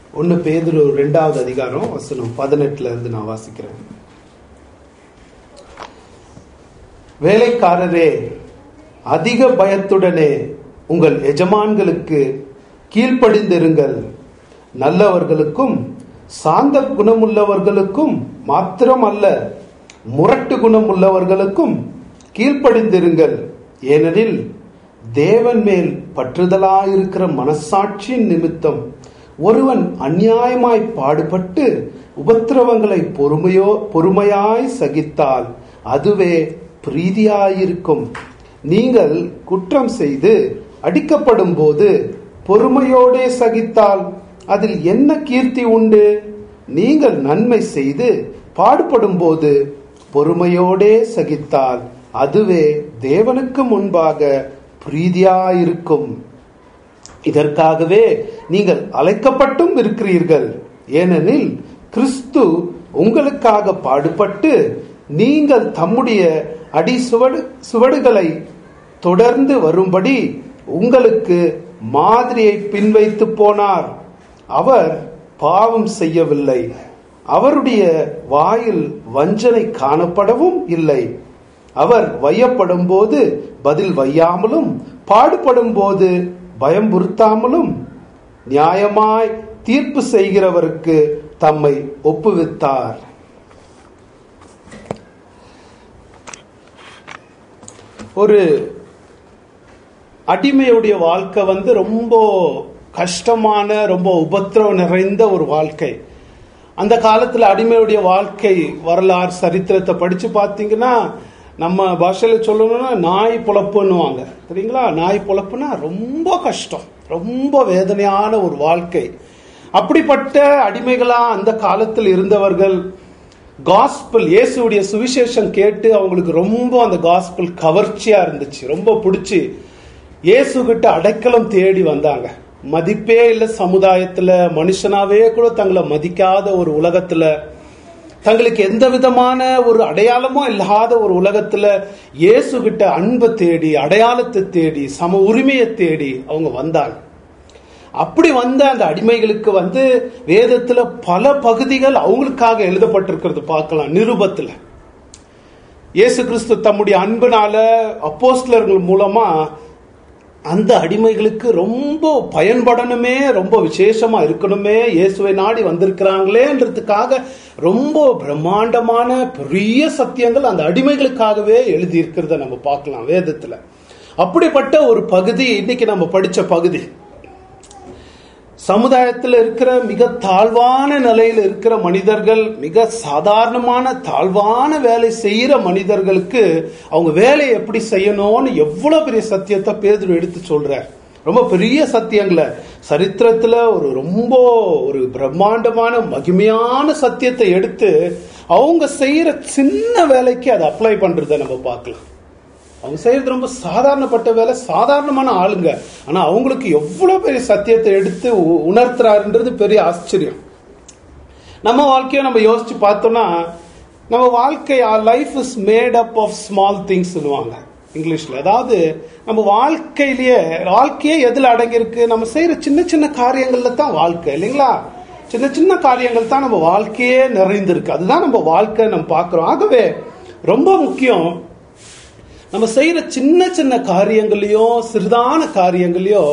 ஒன்னு பேதுரு ரெண்டாவது அதிகாரம் வசனம் பதினெட்டுல இருந்து நான் வாசிக்கிறேன் வேலைக்காரரே அதிக பயத்துடனே உங்கள் எஜமான்களுக்கு கீழ்ப்படிந்திருங்கள் நல்லவர்களுக்கும் சாந்த குணமுள்ளவர்களுக்கும் மாத்திரம் அல்ல முரட்டு குணம் உள்ளவர்களுக்கும் கீழ்ப்படிந்திருங்கள் ஏனெனில் தேவன் மேல் பற்றுதலாயிருக்கிற மனசாட்சியின் நிமித்தம் ஒருவன் அநியாயமாய் பாடுபட்டு உபத்திரவங்களை பொறுமையோ பொறுமையாய் சகித்தால் அதுவே பிரீதியாயிருக்கும் நீங்கள் குற்றம் செய்து அடிக்கப்படும் போது பொறுமையோடே சகித்தால் அதில் என்ன கீர்த்தி உண்டு நீங்கள் நன்மை செய்து பாடுபடும் போது பொறுமையோடே சகித்தால் அதுவே தேவனுக்கு முன்பாக பிரீதியாயிருக்கும் இதற்காகவே நீங்கள் அழைக்கப்பட்டும் இருக்கிறீர்கள் ஏனெனில் கிறிஸ்து உங்களுக்காக பாடுபட்டு நீங்கள் தம்முடைய அடி சுவடு சுவடுகளை தொடர்ந்து வரும்படி உங்களுக்கு மாதிரியை பின்வைத்து போனார் அவர் பாவம் செய்யவில்லை அவருடைய வாயில் வஞ்சனை காணப்படவும் இல்லை அவர் வையப்படும் போது பதில் வையாமலும் பாடுபடும் போது பயம்புறுத்தாமலும் நியாயமாய் தீர்ப்பு செய்கிறவருக்கு தம்மை ஒப்புவித்தார் ஒரு அடிமையுடைய வாழ்க்கை வந்து ரொம்ப கஷ்டமான ரொம்ப உபத்திரவம் நிறைந்த ஒரு வாழ்க்கை அந்த காலத்துல அடிமையுடைய வாழ்க்கை வரலாறு சரித்திரத்தை படிச்சு பார்த்தீங்கன்னா நம்ம பாஷையில சொல்லணும்னா நாய் பொழப்புன்னுவாங்க சரிங்களா நாய் பொழப்புனா ரொம்ப கஷ்டம் ரொம்ப வேதனையான ஒரு வாழ்க்கை அப்படிப்பட்ட அடிமைகளா அந்த காலத்தில் இருந்தவர்கள் காஸ்பிள் இயேசுடைய சுவிசேஷம் கேட்டு அவங்களுக்கு ரொம்ப அந்த காஸ்பிள் கவர்ச்சியா இருந்துச்சு ரொம்ப பிடிச்சி இயேசு கிட்ட அடைக்கலம் தேடி வந்தாங்க மதிப்பே இல்லை சமுதாயத்துல மனுஷனாவே கூட தங்களை மதிக்காத ஒரு உலகத்துல தங்களுக்கு எந்த விதமான ஒரு அடையாளமும் இல்லாத ஒரு உலகத்துல இயேசு கிட்ட அன்பை தேடி அடையாளத்தை தேடி சம உரிமையை தேடி அவங்க வந்தாங்க அப்படி வந்த அந்த அடிமைகளுக்கு வந்து வேதத்துல பல பகுதிகள் அவங்களுக்காக எழுதப்பட்டிருக்கிறது பார்க்கலாம் நிருபத்துல இயேசு கிறிஸ்து தம்முடைய அன்புனால அப்போஸ்லர்கள் மூலமா அந்த அடிமைகளுக்கு ரொம்ப பயன்படணுமே ரொம்ப விசேஷமா இருக்கணுமே இயேசுவை நாடி வந்திருக்கிறாங்களேன்றதுக்காக ரொம்ப பிரம்மாண்டமான பெரிய சத்தியங்கள் அந்த அடிமைகளுக்காகவே எழுதி இருக்கிறத நம்ம பார்க்கலாம் வேதத்துல அப்படிப்பட்ட ஒரு பகுதி இன்னைக்கு நம்ம படிச்ச பகுதி சமுதாயத்தில் இருக்கிற மிக தாழ்வான நிலையில் இருக்கிற மனிதர்கள் மிக சாதாரணமான தாழ்வான வேலை செய்யற மனிதர்களுக்கு அவங்க வேலையை எப்படி செய்யணும்னு எவ்வளவு பெரிய சத்தியத்தை பேதர் எடுத்து சொல்றார் ரொம்ப பெரிய சத்தியங்களை சரித்திரத்துல ஒரு ரொம்ப ஒரு பிரம்மாண்டமான மகிமையான சத்தியத்தை எடுத்து அவங்க செய்யற சின்ன வேலைக்கு அதை அப்ளை பண்றதை நம்ம பார்க்கலாம் அவங்க செய்யறது ரொம்ப சாதாரணப்பட்ட வேலை சாதாரணமான ஆளுங்க ஆனா அவங்களுக்கு எவ்வளவு பெரிய சத்தியத்தை எடுத்து உணர்த்துறாருன்றது பெரிய ஆச்சரியம் நம்ம வாழ்க்கையை நம்ம யோசிச்சு பார்த்தோம்னா நம்ம வாழ்க்கை life is made up of small things சொல்லுவாங்க இங்கிலீஷ்ல அதாவது நம்ம வாழ்க்கையிலேயே வாழ்க்கையே எதுல அடங்கியிருக்கு நம்ம செய்யற சின்ன சின்ன காரியங்கள்ல தான் வாழ்க்கை இல்லைங்களா சின்ன சின்ன காரியங்கள் தான் நம்ம வாழ்க்கையே நிறைந்திருக்கு அதுதான் நம்ம வாழ்க்கை நம்ம பார்க்கிறோம் ஆகவே ரொம்ப முக்கியம் நம்ம செய்யற சின்ன சின்ன காரியங்களையும் சிறிதான காரியங்களையும்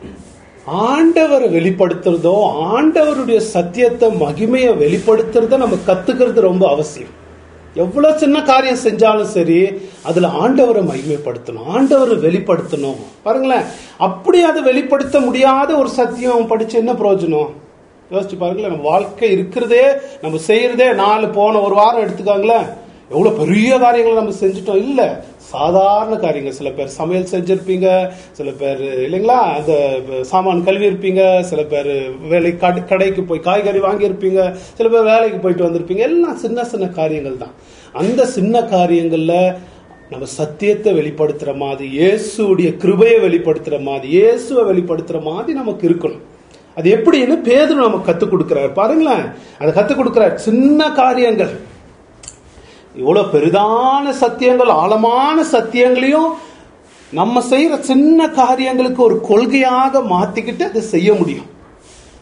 ஆண்டவரை வெளிப்படுத்துறதோ ஆண்டவருடைய சத்தியத்தை மகிமையை வெளிப்படுத்துறத நம்ம கத்துக்கிறது ரொம்ப அவசியம் எவ்வளவு சின்ன காரியம் செஞ்சாலும் சரி அதுல ஆண்டவரை மகிமைப்படுத்தணும் ஆண்டவரை வெளிப்படுத்தணும் பாருங்களேன் அப்படி அதை வெளிப்படுத்த முடியாத ஒரு சத்தியம் படிச்சு என்ன பிரயோஜனம் யோசிச்சு பாருங்களேன் நம்ம வாழ்க்கை இருக்கிறதே நம்ம செய்யறதே நாலு போன ஒரு வாரம் எடுத்துக்காங்களேன் எவ்வளவு பெரிய காரியங்களை நம்ம செஞ்சுட்டோம் இல்ல சாதாரண காரியங்கள் சில பேர் சமையல் செஞ்சிருப்பீங்க சில பேர் இல்லைங்களா அந்த சாமான் கழுவி இருப்பீங்க சில பேர் வேலை கடைக்கு போய் காய்கறி வாங்கியிருப்பீங்க சில பேர் வேலைக்கு போயிட்டு வந்திருப்பீங்க எல்லாம் சின்ன சின்ன காரியங்கள் தான் அந்த சின்ன காரியங்கள்ல நம்ம சத்தியத்தை வெளிப்படுத்துற மாதிரி இயேசுடைய கிருபையை வெளிப்படுத்துற மாதிரி இயேசுவை வெளிப்படுத்துற மாதிரி நமக்கு இருக்கணும் அது எப்படின்னு பேதரும் நமக்கு கத்துக் கொடுக்கிறார் பாருங்களேன் அதை கத்துக் கொடுக்கிறார் சின்ன காரியங்கள் இவ்வளவு பெரிதான சத்தியங்கள் ஆழமான சத்தியங்களையும் நம்ம செய்யற சின்ன காரியங்களுக்கு ஒரு கொள்கையாக மாத்திக்கிட்டு அதை செய்ய முடியும்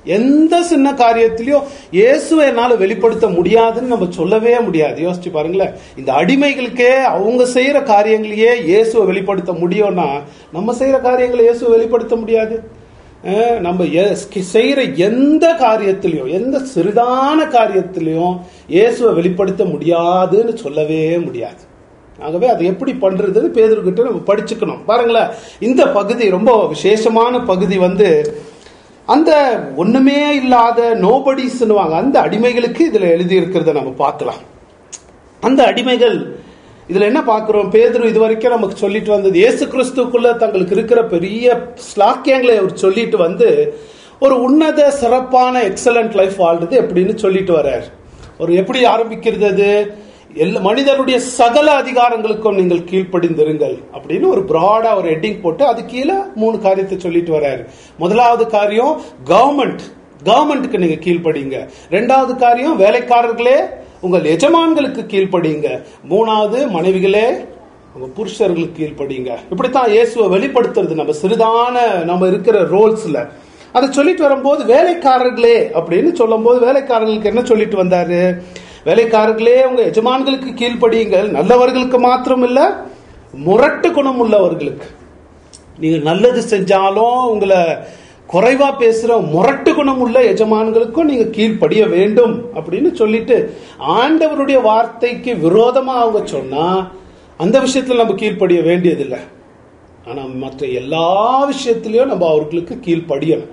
எந்த சின்ன காரியத்திலயும் இயேசுவை என்னால வெளிப்படுத்த முடியாதுன்னு நம்ம சொல்லவே முடியாது யோசிச்சு பாருங்களேன் இந்த அடிமைகளுக்கே அவங்க செய்யற காரியங்களையே இயேசுவை வெளிப்படுத்த முடியும்னா நம்ம செய்யற காரியங்களை இயேசுவை வெளிப்படுத்த முடியாது அஹ் நம்ம எ- செய்யற எந்த காரியத்திலையும் எந்த சிறிதான காரியத்திலையும் இயேசுவை வெளிப்படுத்த முடியாதுன்னு சொல்லவே முடியாது ஆகவே அது எப்படி பண்றதுன்னு பேதர்கிட்ட நம்ம படிச்சுக்கணும் பாருங்களேன் இந்த பகுதி ரொம்ப விசேஷமான பகுதி வந்து அந்த ஒண்ணுமே இல்லாத நோபடிஸ்னுவாங்க அந்த அடிமைகளுக்கு இதுல எழுதி இருக்கிறத நம்ம பார்க்கலாம் அந்த அடிமைகள் இதுல என்ன பார்க்கிறோம் பேதுரு இது வரைக்கும் நமக்கு சொல்லிட்டு வந்தது இயேசு கிறிஸ்துக்குள்ள தங்களுக்கு இருக்கிற பெரிய ஸ்லாக்கியங்களை அவர் சொல்லிட்டு வந்து ஒரு உன்னத சிறப்பான எக்ஸலண்ட் லைஃப் வாழ்றது எப்படின்னு சொல்லிட்டு வர்றார் ஒரு எப்படி ஆரம்பிக்கிறது அது எல்லா மனிதனுடைய சகல அதிகாரங்களுக்கும் நீங்கள் கீழ்ப்படிந்திருங்கள் அப்படின்னு ஒரு பிராடா ஒரு ஹெட்டிங் போட்டு அது கீழே மூணு காரியத்தை சொல்லிட்டு வர்றாரு முதலாவது காரியம் கவர்மெண்ட் கவர்மெண்ட்டுக்கு நீங்க கீழ்ப்படிங்க ரெண்டாவது காரியம் வேலைக்காரர்களே உங்கள் எஜமான்களுக்கு கீழ்ப்படிங்க மூணாவது மனைவிகளே உங்க புருஷர்களுக்கு கீழ்ப்படிங்க இப்படித்தான் இயேசுவை வெளிப்படுத்துறது நம்ம சிறிதான நம்ம இருக்கிற ரோல்ஸ்ல அதை சொல்லிட்டு வரும்போது வேலைக்காரர்களே அப்படின்னு சொல்லும்போது வேலைக்காரர்களுக்கு என்ன சொல்லிட்டு வந்தாரு வேலைக்காரர்களே உங்க எஜமான்களுக்கு கீழ்ப்படியுங்கள் நல்லவர்களுக்கு மாத்திரம் இல்ல முரட்டு குணம் உள்ளவர்களுக்கு நீங்க நல்லது செஞ்சாலும் உங்களை குறைவா பேசுற முரட்டு குணம் உள்ள எஜமான்களுக்கும் நீங்க கீழ்ப்படிய வேண்டும் அப்படின்னு சொல்லிட்டு ஆண்டவருடைய வார்த்தைக்கு விரோதமா அவங்க சொன்னா அந்த விஷயத்துல நம்ம கீழ்ப்படிய வேண்டியதில்லை ஆனா மற்ற எல்லா விஷயத்திலயும் நம்ம அவர்களுக்கு கீழ்ப்படியணும்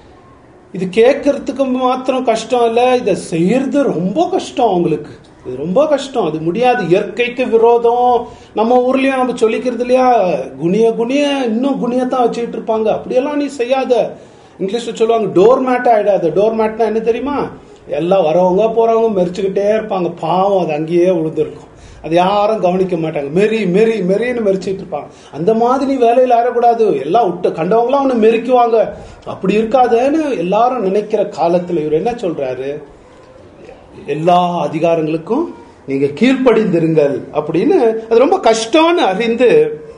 இது கேட்கறதுக்கு மாத்திரம் கஷ்டம் இல்ல இதை செய்யறது ரொம்ப கஷ்டம் அவங்களுக்கு இது ரொம்ப கஷ்டம் அது முடியாது இயற்கைக்கு விரோதம் நம்ம ஊர்லயும் நம்ம சொல்லிக்கிறது இல்லையா குனிய குனிய இன்னும் குனியத்தான் வச்சுக்கிட்டு இருப்பாங்க அப்படியெல்லாம் நீ செய்யாத இங்கிலீஷ்ல சொல்லுவாங்க டோர் மேட் ஆயிடாத டோர் மேட்னா என்ன தெரியுமா எல்லாம் வரவங்க போறவங்க மெரிச்சுக்கிட்டே இருப்பாங்க பாவம் அது அங்கேயே விழுந்திருக்கும் அது யாரும் கவனிக்க மாட்டாங்க மெரி மெரி மெரின்னு மெரிச்சிட்டு இருப்பாங்க அந்த மாதிரி நீ வேலையில் ஆறக்கூடாது எல்லாம் விட்டு கண்டவங்களாம் அவனை மெரிக்குவாங்க அப்படி இருக்காதேன்னு எல்லாரும் நினைக்கிற காலத்துல இவர் என்ன சொல்றாரு எல்லா அதிகாரங்களுக்கும் நீங்க கீழ்ப்படிந்திருங்கள் அப்படின்னு அது ரொம்ப கஷ்டம்னு அறிந்து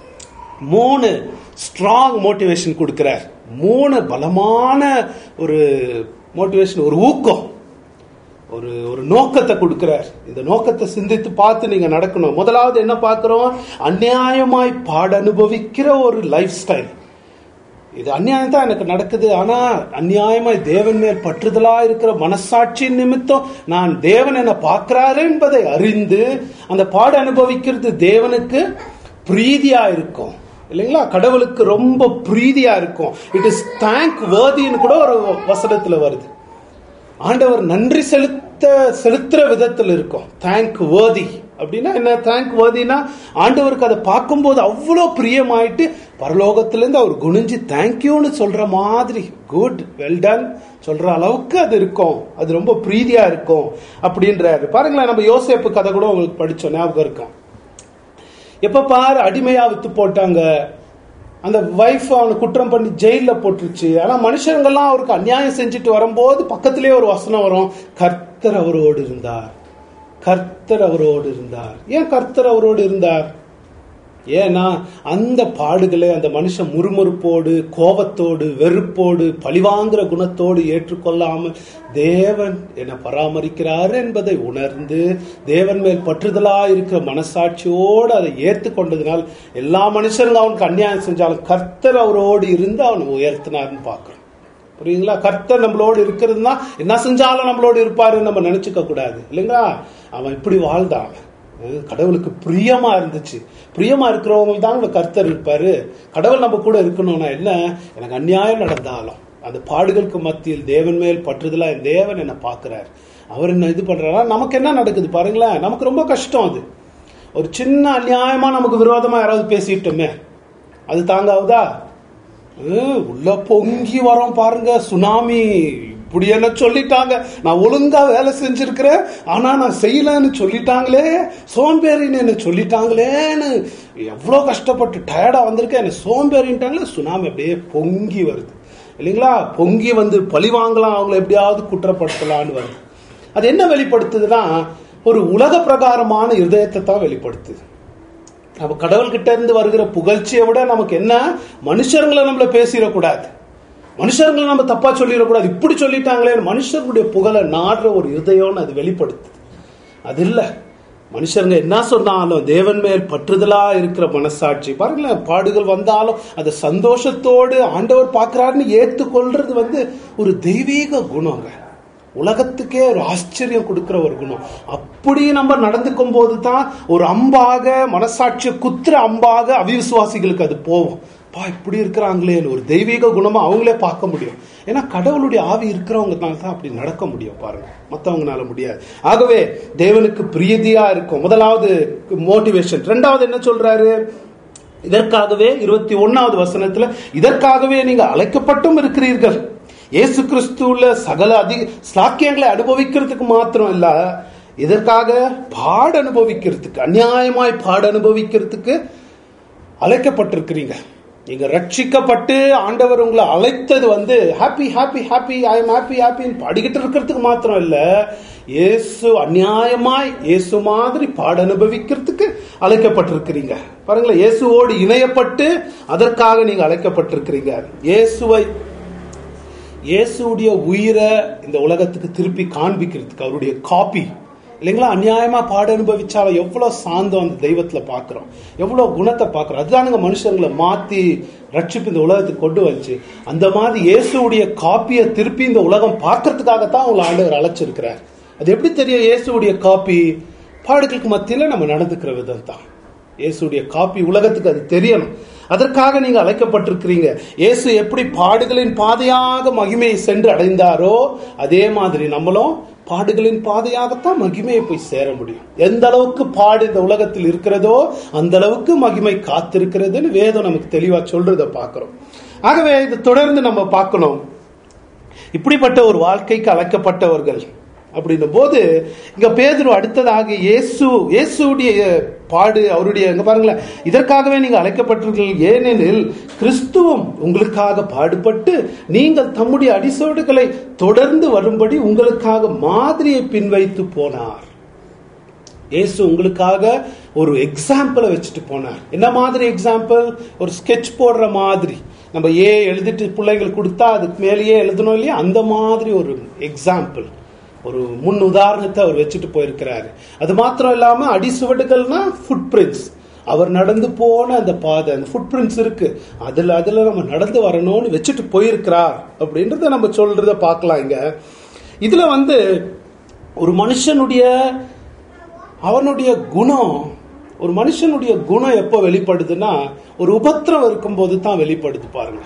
மூணு ஸ்ட்ராங் மோட்டிவேஷன் கொடுக்கிறார் மூணு பலமான ஒரு மோட்டிவேஷன் ஒரு ஊக்கம் ஒரு ஒரு நோக்கத்தை கொடுக்கிறார் இந்த நோக்கத்தை சிந்தித்து பார்த்து நீங்க நடக்கணும் முதலாவது என்ன பார்க்கிறோம் அநியாயமாய் பாட அனுபவிக்கிற ஒரு லைஃப் ஸ்டைல் இது அநியாயம் தான் எனக்கு நடக்குது ஆனா அநியாயமாய் தேவன் மேல் பற்றுதலா இருக்கிற மனசாட்சி நிமித்தம் நான் தேவன் என்ன பார்க்கிறாரு என்பதை அறிந்து அந்த பாட அனுபவிக்கிறது தேவனுக்கு பிரீதியா இருக்கும் இல்லைங்களா கடவுளுக்கு ரொம்ப பிரீதியா இருக்கும் இட் இஸ் தேங்க் வேர்தின்னு கூட ஒரு வசனத்துல வருது ஆண்டவர் நன்றி செலுத்த செலுத்துற விதத்தில் இருக்கும் தேங்க் வேர்தி அப்படின்னா என்ன தேங்க் வேர்தினா ஆண்டவருக்கு அதை பார்க்கும்போது அவ்வளோ பிரியமாயிட்டு பரலோகத்திலேருந்து அவர் குனிஞ்சு தேங்க்யூன்னு சொல்ற மாதிரி குட் வெல் டன் சொல்ற அளவுக்கு அது இருக்கும் அது ரொம்ப பிரீதியா இருக்கும் அப்படின்றாரு பாருங்களேன் நம்ம யோசேப்பு கதை கூட உங்களுக்கு படிச்சோம் ஞாபகம் இருக்கும் எப்ப பாரு அடிமையா வித்து போட்டாங்க அந்த வைஃப் அவனை குற்றம் பண்ணி ஜெயில போட்டுருச்சு ஆனா மனுஷங்கள்லாம் அவருக்கு அநியாயம் செஞ்சுட்டு வரும்போது பக்கத்திலே ஒரு வசனம் வரும் கர்த்தர் அவரோடு இருந்தார் கர்த்தர் அவரோடு இருந்தார் ஏன் கர்த்தர் அவரோடு இருந்தார் ஏன்னா அந்த பாடுகளை அந்த மனுஷன் முறுமுறுப்போடு கோபத்தோடு வெறுப்போடு பழிவாங்குற குணத்தோடு ஏற்றுக்கொள்ளாமல் தேவன் என்னை பராமரிக்கிறார் என்பதை உணர்ந்து தேவன் மேல் பற்றுதலா இருக்கிற மனசாட்சியோடு அதை ஏற்றுக்கொண்டதினால் எல்லா மனுஷருங்க அவனுக்கு அநியாயம் செஞ்சாலும் கர்த்தர் அவரோடு இருந்து அவனை உயர்த்தினார்னு பார்க்கிறோம் புரியுங்களா கர்த்தர் நம்மளோடு இருக்கிறதுனா என்ன செஞ்சாலும் நம்மளோடு இருப்பாருன்னு நம்ம நினைச்சுக்க கூடாது இல்லைங்களா அவன் இப்படி வாழ்ந்தான் அஹ் கடவுளுக்கு பிரியமா இருந்துச்சு பிரியமா இருக்கிறவங்க தான் கர்த்தர் இருப்பாரு கடவுள் நம்ம கூட இருக்கணும்னா என்ன எனக்கு அநியாயம் நடந்தாலும் அந்த பாடுகளுக்கு மத்தியில் தேவன் மேல் பற்றுதலா என் தேவன் என்ன பார்க்கிறார் அவர் என்ன இது பண்றாரா நமக்கு என்ன நடக்குது பாருங்களேன் நமக்கு ரொம்ப கஷ்டம் அது ஒரு சின்ன அநியாயமா நமக்கு விரோதமா யாராவது பேசிட்டோமே அது தாங்காவுதா ஹம், உள்ள பொங்கி வரோம் பாருங்க சுனாமி இப்படி என்ன சொல்லிட்டாங்க நான் ஒழுங்கா வேலை செஞ்சிருக்கிறேன் ஆனா நான் செய்யலன்னு சொல்லிட்டாங்களே சோம்பேறின்னு என்ன சொல்லிட்டாங்களேன்னு எவ்வளோ கஷ்டப்பட்டு டயர்டா வந்திருக்கேன் என்ன சோம்பேறின்ட்டாங்களே சுனாமி அப்படியே பொங்கி வருது இல்லைங்களா பொங்கி வந்து பழி வாங்கலாம் அவங்கள எப்படியாவது குற்றப்படுத்தலான்னு வருது அது என்ன வெளிப்படுத்துதுன்னா ஒரு உலக பிரகாரமான இருதயத்தை தான் வெளிப்படுத்துது நம்ம கடவுள்கிட்ட இருந்து வருகிற புகழ்ச்சியை விட நமக்கு என்ன மனுஷர்களை நம்மள பேசிடக்கூடாது மனுஷர்களை நம்ம தப்பா சொல்லிடக்கூடாது இப்படி சொல்லிட்டாங்களே மனுஷர்களுடைய புகழை நாடுற ஒரு இதயம்னு அது வெளிப்படுத்து அது இல்ல மனுஷருங்க என்ன சொன்னாலும் தேவன் மேல் பற்றுதலா இருக்கிற மனசாட்சி பாருங்களேன் பாடுகள் வந்தாலும் அதை சந்தோஷத்தோடு ஆண்டவர் பார்க்கிறாருன்னு ஏத்துக்கொள்றது வந்து ஒரு தெய்வீக குணங்க உலகத்துக்கே ஒரு ஆச்சரியம் கொடுக்கிற ஒரு குணம் அப்படி நம்ம நடந்துக்கும் போது தான் ஒரு அம்பாக மனசாட்சியை குத்துற அம்பாக அவிசுவாசிகளுக்கு அது போகும் பா இப்படி இருக்கிறாங்களேன்னு ஒரு தெய்வீக குணமா அவங்களே பார்க்க முடியும் ஏன்னா கடவுளுடைய ஆவி இருக்கிறவங்கனால தான் அப்படி நடக்க முடியும் பாருங்க மற்றவங்கனால முடியாது ஆகவே தேவனுக்கு பிரீதியா இருக்கும் முதலாவது மோட்டிவேஷன் ரெண்டாவது என்ன சொல்றாரு இதற்காகவே இருபத்தி ஒன்னாவது வசனத்துல இதற்காகவே நீங்க அழைக்கப்பட்டும் இருக்கிறீர்கள் இயேசு கிறிஸ்துவுல சகல அதிக சாக்கியங்களை அனுபவிக்கிறதுக்கு மாத்திரம் இல்ல இதற்காக பாட அனுபவிக்கிறதுக்கு அநியாயமாய் பாட அனுபவிக்கிறதுக்கு அழைக்கப்பட்டிருக்கிறீங்க நீங்க ரட்சிக்கப்பட்டு ஆண்டவர் உங்களை அழைத்தது வந்து happy happy happy I am happy ஹாப்பின்னு பாடிக்கிட்டு இருக்கிறதுக்கு மாத்திரம் இல்ல இயேசு அநியாயமாய் இயேசு மாதிரி பாட அனுபவிக்கிறதுக்கு அழைக்கப்பட்டிருக்கிறீங்க பாருங்களேன் இயேசுவோடு இணையப்பட்டு அதற்காக நீங்க அழைக்கப்பட்டிருக்கிறீங்க இயேசுவை இயேசுடைய உயிரை இந்த உலகத்துக்கு திருப்பி காண்பிக்கிறதுக்கு அவருடைய காப்பி இல்லைங்களா அநியாயமா பாட அனுபவிச்சாலும் எவ்வளவு சாந்தம் அந்த தெய்வத்துல பாக்குறோம் எவ்வளவு குணத்தை பாக்குறோம் அதுதானுங்க மனுஷங்களை மாத்தி ரட்சிப்பு இந்த உலகத்துக்கு கொண்டு வந்துச்சு அந்த மாதிரி இயேசுடைய காப்பியை திருப்பி இந்த உலகம் பார்க்கறதுக்காகத்தான் அவங்களை ஆண்டவர் அழைச்சிருக்கிறார் அது எப்படி தெரியும் இயேசுடைய காப்பி பாடுகளுக்கு மத்தியில நம்ம நடந்துக்கிற விதம் தான் இயேசுடைய காப்பி உலகத்துக்கு அது தெரியணும் அதற்காக நீங்க அழைக்கப்பட்டிருக்கிறீங்க இயேசு எப்படி பாடுகளின் பாதையாக மகிமையை சென்று அடைந்தாரோ அதே மாதிரி நம்மளும் பாடுகளின் பாதையாகத்தான் மகிமையை போய் சேர முடியும் எந்த அளவுக்கு பாடு இந்த உலகத்தில் இருக்கிறதோ அந்த அளவுக்கு மகிமை காத்திருக்கிறதுன்னு வேதம் நமக்கு தெளிவா சொல்றத பார்க்கிறோம் ஆகவே இது தொடர்ந்து நம்ம பார்க்கணும் இப்படிப்பட்ட ஒரு வாழ்க்கைக்கு அழைக்கப்பட்டவர்கள் அப்படின்னும் போது இங்க பேதுரு அடுத்ததாக இயேசு இயேசுடைய பாடு அவருடைய இங்க பாருங்களேன் இதற்காகவே நீங்க அழைக்கப்பட்டீர்கள் ஏனெனில் கிறிஸ்துவம் உங்களுக்காக பாடுபட்டு நீங்கள் தம்முடைய அடிசோடுகளை தொடர்ந்து வரும்படி உங்களுக்காக மாதிரியை பின்வைத்து போனார் இயேசு உங்களுக்காக ஒரு எக்ஸாம்பிளை வச்சுட்டு போனார் என்ன மாதிரி எக்ஸாம்பிள் ஒரு ஸ்கெட்ச் போடுற மாதிரி நம்ம ஏ எழுதிட்டு பிள்ளைங்களுக்கு கொடுத்தா அதுக்கு மேலேயே எழுதணும் இல்லையா அந்த மாதிரி ஒரு எக்ஸாம்பிள் ஒரு முன் உதாரணத்தை அவர் வச்சுட்டு போயிருக்கிறாரு அது மாத்திரம் இல்லாம அடிசுவடுகள்னா ஃபுட் பிரிண்ட்ஸ் அவர் நடந்து போன அந்த பாதை அந்த ஃபுட் பிரிண்ட்ஸ் இருக்கு அதுல அதுல நம்ம நடந்து வரணும்னு வச்சுட்டு போயிருக்கிறார் அப்படின்றத நம்ம சொல்றத பார்க்கலாம் இங்க இதுல வந்து ஒரு மனுஷனுடைய அவனுடைய குணம் ஒரு மனுஷனுடைய குணம் எப்போ வெளிப்படுதுன்னா ஒரு உபத்திரம் இருக்கும்போது தான் வெளிப்படுது பாருங்க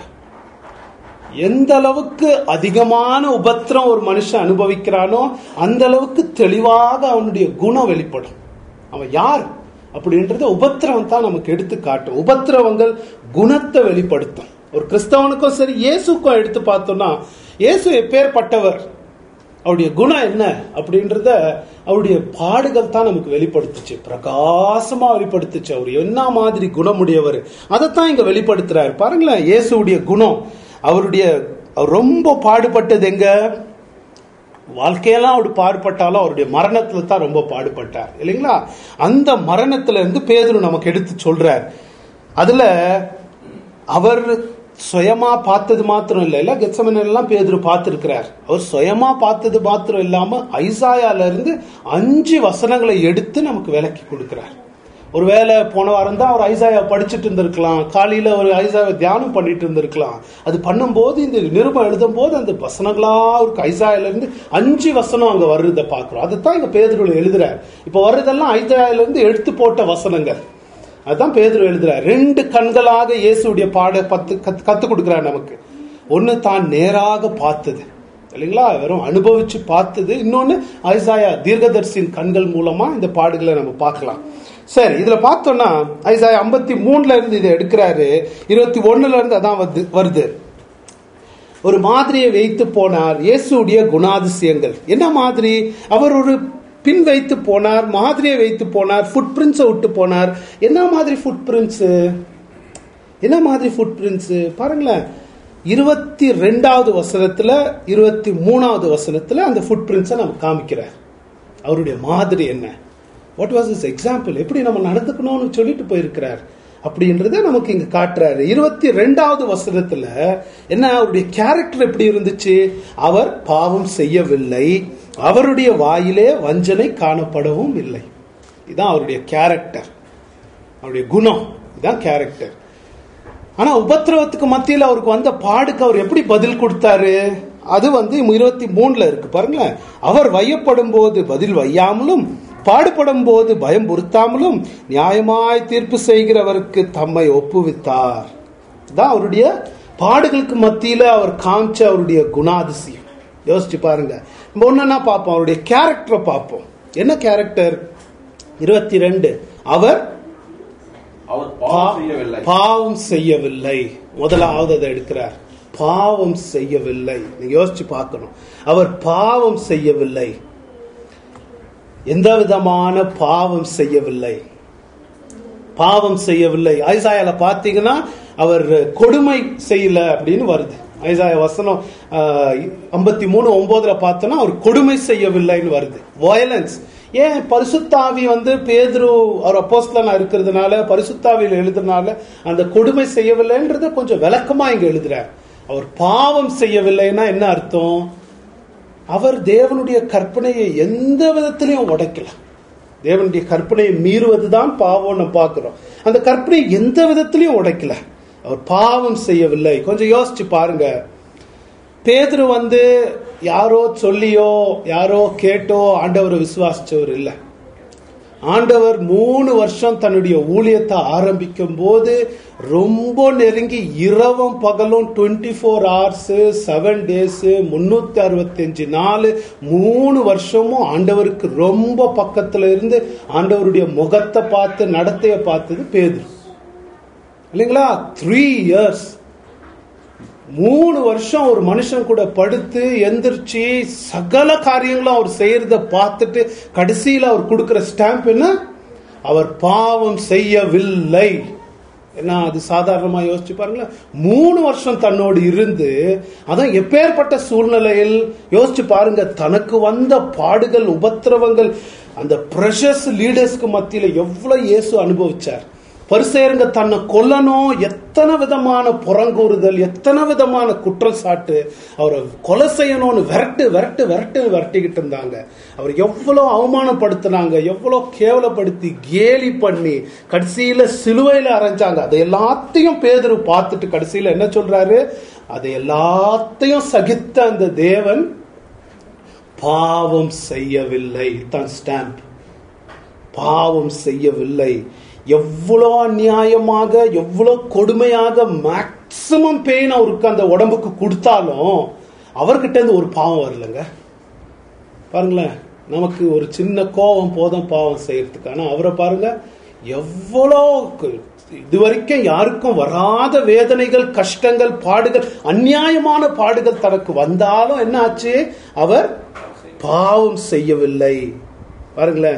எந்த அளவுக்கு அதிகமான உபத்திரம் ஒரு மனுஷன் அனுபவிக்கிறானோ அந்த அளவுக்கு தெளிவாக அவனுடைய குணம் வெளிப்படும் அவன் யார் அப்படின்றத உபத்திரவம் தான் நமக்கு எடுத்து காட்டும் உபத்திரவங்கள் குணத்தை வெளிப்படுத்தும் ஒரு கிறிஸ்தவனுக்கும் சரி இயேசுக்கும் எடுத்து பார்த்தோம்னா இயேசு எப்பேற்பட்டவர் அவருடைய குணம் என்ன அப்படின்றத அவருடைய பாடுகள் தான் நமக்கு வெளிப்படுத்துச்சு பிரகாசமா வெளிப்படுத்துச்சு அவர் என்ன மாதிரி குணமுடையவர் அதைத்தான் இங்க வெளிப்படுத்துறாரு பாருங்களேன் இயேசுடைய குணம் அவருடைய அவர் ரொம்ப பாடுபட்டது எங்க வாழ்க்கையெல்லாம் அவர் பாடுபட்டாலும் அவருடைய மரணத்துல தான் ரொம்ப பாடுபட்டார் இல்லைங்களா அந்த மரணத்துல இருந்து பேதுரு நமக்கு எடுத்து சொல்றார் அதுல அவர் சுயமா பார்த்தது மாத்திரம் இல்ல இல்ல கெச்சமன் எல்லாம் பேதுரு பார்த்திருக்கிறார் அவர் சுயமா பார்த்தது மாத்திரம் இல்லாம ஐசாயால இருந்து அஞ்சு வசனங்களை எடுத்து நமக்கு விலக்கி கொடுக்கிறார் ஒருவேளை போன வாரம் தான் அவர் ஐசாயா படிச்சுட்டு இருந்திருக்கலாம் காலையில ஒரு ஐசாயா தியானம் பண்ணிட்டு இருந்திருக்கலாம் அது பண்ணும்போது இந்த நிருபம் எழுதும் போது அந்த வசனங்களா அவருக்கு ஐசாயில இருந்து அஞ்சு வசனம் அங்க வர்றதை பாக்குறோம் அதைத்தான் இங்க பேதுருல எழுதுறார் இப்ப வர்றதெல்லாம் ஐசாயில இருந்து எடுத்து போட்ட வசனங்கள் அதுதான் பேதுரு எழுதுறார் ரெண்டு கண்களாக இயேசுடைய பாட பத்து கத்து கத்து கொடுக்கிறார் நமக்கு ஒன்னு தான் நேராக பார்த்தது இல்லைங்களா வெறும் அனுபவிச்சு பார்த்தது இன்னொன்னு ஐசாயா தீர்க்கதர்சியின் கண்கள் மூலமா இந்த பாடுகளை நம்ம பார்க்கலாம் சரி இதுல பார்த்தோம்னா ஐசாயா ஐம்பத்தி மூணுல இருந்து இதை எடுக்கிறாரு இருபத்தி ஒண்ணுல இருந்து அதான் வந்து வருது ஒரு மாதிரியை வைத்து போனார் இயேசுடைய குணாதிசயங்கள் என்ன மாதிரி அவர் ஒரு பின் வைத்து போனார் மாதிரியை வைத்து போனார் ஃபுட் பிரிண்ட்ஸை விட்டு போனார் என்ன மாதிரி ஃபுட் பிரிண்ட்ஸ் என்ன மாதிரி ஃபுட் பிரிண்ட்ஸ் பாருங்களேன் இருபத்தி ரெண்டாவது வசனத்துல இருபத்தி மூணாவது வசனத்துல அந்த ஃபுட் பிரிண்ட்ஸை நம்ம காமிக்கிறார் அவருடைய மாதிரி என்ன வாட் வாஸ் இஸ் எக்ஸாம்பிள் எப்படி நம்ம நடந்துக்கணும்னு சொல்லிட்டு போயிருக்கிறார் அப்படின்றத நமக்கு இங்க காட்டுறாரு இருபத்தி ரெண்டாவது வசனத்துல என்ன அவருடைய கேரக்டர் எப்படி இருந்துச்சு அவர் பாவம் செய்யவில்லை அவருடைய வாயிலே வஞ்சனை காணப்படவும் இல்லை இதுதான் அவருடைய கேரக்டர் அவருடைய குணம் இதுதான் கேரக்டர் ஆனா உபத்திரவத்துக்கு மத்தியில் அவருக்கு வந்த பாடுக்கு அவர் எப்படி பதில் கொடுத்தாரு அது வந்து இருபத்தி மூணுல இருக்கு பாருங்களேன் அவர் வையப்படும் போது பதில் வையாமலும் பாடுபடும் போது பயம் பொருத்தாமலும் நியாயமாய் தீர்ப்பு செய்கிறவருக்கு தம்மை ஒப்புவித்தார் தான் அவருடைய பாடுகளுக்கு மத்தியில அவர் காமிச்ச அவருடைய குணாதிசயம் யோசிச்சு பாருங்க நம்ம ஒன்னா பார்ப்போம் அவருடைய கேரக்டரை பார்ப்போம் என்ன கேரக்டர் இருபத்தி ரெண்டு அவர் அவர் பாவம் செய்யவில்லை பாவம் செய்யவில்லை முதலாவது அதை எடுக்கிறார் பாவம் செய்யவில்லை நீங்க யோசிச்சு பார்க்கணும் அவர் பாவம் செய்யவில்லை எந்த விதமான பாவம் செய்யவில்லை பாவம் செய்யவில்லை ஐசாயால பார்த்தீங்கன்னா அவர் கொடுமை செய்யல அப்படின்னு வருது ஐசாய வசனம் ஐம்பத்தி மூணு ஒன்பதுல பார்த்தோன்னா அவர் கொடுமை செய்யவில்லைன்னு வருது வயலன்ஸ் ஏன் பரிசுத்தாவி வந்து பேதுரு அவர் அப்போஸ்லனா இருக்கிறதுனால பரிசுத்தாவியில் எழுதுனால அந்த கொடுமை செய்யவில்லைன்றத கொஞ்சம் விளக்கமா இங்க எழுதுறார் அவர் பாவம் செய்யவில்லைன்னா என்ன அர்த்தம் அவர் தேவனுடைய கற்பனையை எந்த விதத்திலையும் உடைக்கல தேவனுடைய கற்பனையை மீறுவதுதான் பாவம் நம்ம பார்க்கிறோம் அந்த கற்பனையை எந்த விதத்திலையும் உடைக்கல அவர் பாவம் செய்யவில்லை கொஞ்சம் யோசிச்சு பாருங்க பேதுரு வந்து யாரோ சொல்லியோ யாரோ கேட்டோ ஆண்டவரை விசுவாசிச்சவர் இல்லை ஆண்டவர் மூணு வருஷம் தன்னுடைய ஊழியத்தை ஆரம்பிக்கும் போது ரொம்ப நெருங்கி இரவும் பகலும் twenty four hours seven days முன்னூத்தி அறுபத்தஞ்சு நாள் மூணு வருஷமும் ஆண்டவருக்கு ரொம்ப பக்கத்துல இருந்து ஆண்டவருடைய முகத்தை பார்த்து நடத்தைய பார்த்தது பேதுரு இல்லைங்களா த்ரீ இயர்ஸ் மூணு வருஷம் ஒரு மனுஷன் கூட படுத்து எந்திரிச்சு சகல காரியங்களும் அவர் செய்யறத பார்த்துட்டு கடைசியில் அவர் கொடுக்கிற ஸ்டாம்ப் என்ன அவர் பாவம் செய்யவில்லை என்ன அது சாதாரணமா யோசிச்சு பாருங்களேன் மூணு வருஷம் தன்னோடு இருந்து அதான் எப்பேற்பட்ட சூழ்நிலையில் யோசிச்சு பாருங்க தனக்கு வந்த பாடுகள் உபத்திரவங்கள் அந்த ப்ரெஷஸ் லீடர்ஸ்க்கு மத்தியில எவ்வளவு இயேசு அனுபவிச்சார் பரிசேருங்க தன்னை கொல்லணும் எத்தனை விதமான புறங்கூறுதல் எத்தனை விதமான குற்றச்சாட்டு அவரை கொலை செய்யணும்னு விரட்டு விரட்டு விரட்டு விரட்டிக்கிட்டு இருந்தாங்க அவர் எவ்வளோ அவமானப்படுத்தினாங்க எவ்வளோ கேவலப்படுத்தி கேலி பண்ணி கடைசியில சிலுவையில அரைஞ்சாங்க அதை எல்லாத்தையும் பேதரு பார்த்துட்டு கடைசியில என்ன சொல்றாரு அதை எல்லாத்தையும் சகித்த அந்த தேவன் பாவம் செய்யவில்லை தான் ஸ்டாம்ப் பாவம் செய்யவில்லை எவ்வளோ அநியாயமாக எவ்வளோ கொடுமையாக மேக்சிமம் பெயின் அவருக்கு அந்த உடம்புக்கு கொடுத்தாலும் அவர்கிட்ட இருந்து ஒரு பாவம் வரலங்க பாருங்களேன் நமக்கு ஒரு சின்ன கோபம் போதும் பாவம் செய்யறதுக்கு ஆனா அவரை பாருங்க எவ்வளோ இது வரைக்கும் யாருக்கும் வராத வேதனைகள் கஷ்டங்கள் பாடுகள் அநியாயமான பாடுகள் தனக்கு வந்தாலும் என்ன ஆச்சு அவர் பாவம் செய்யவில்லை பாருங்களேன்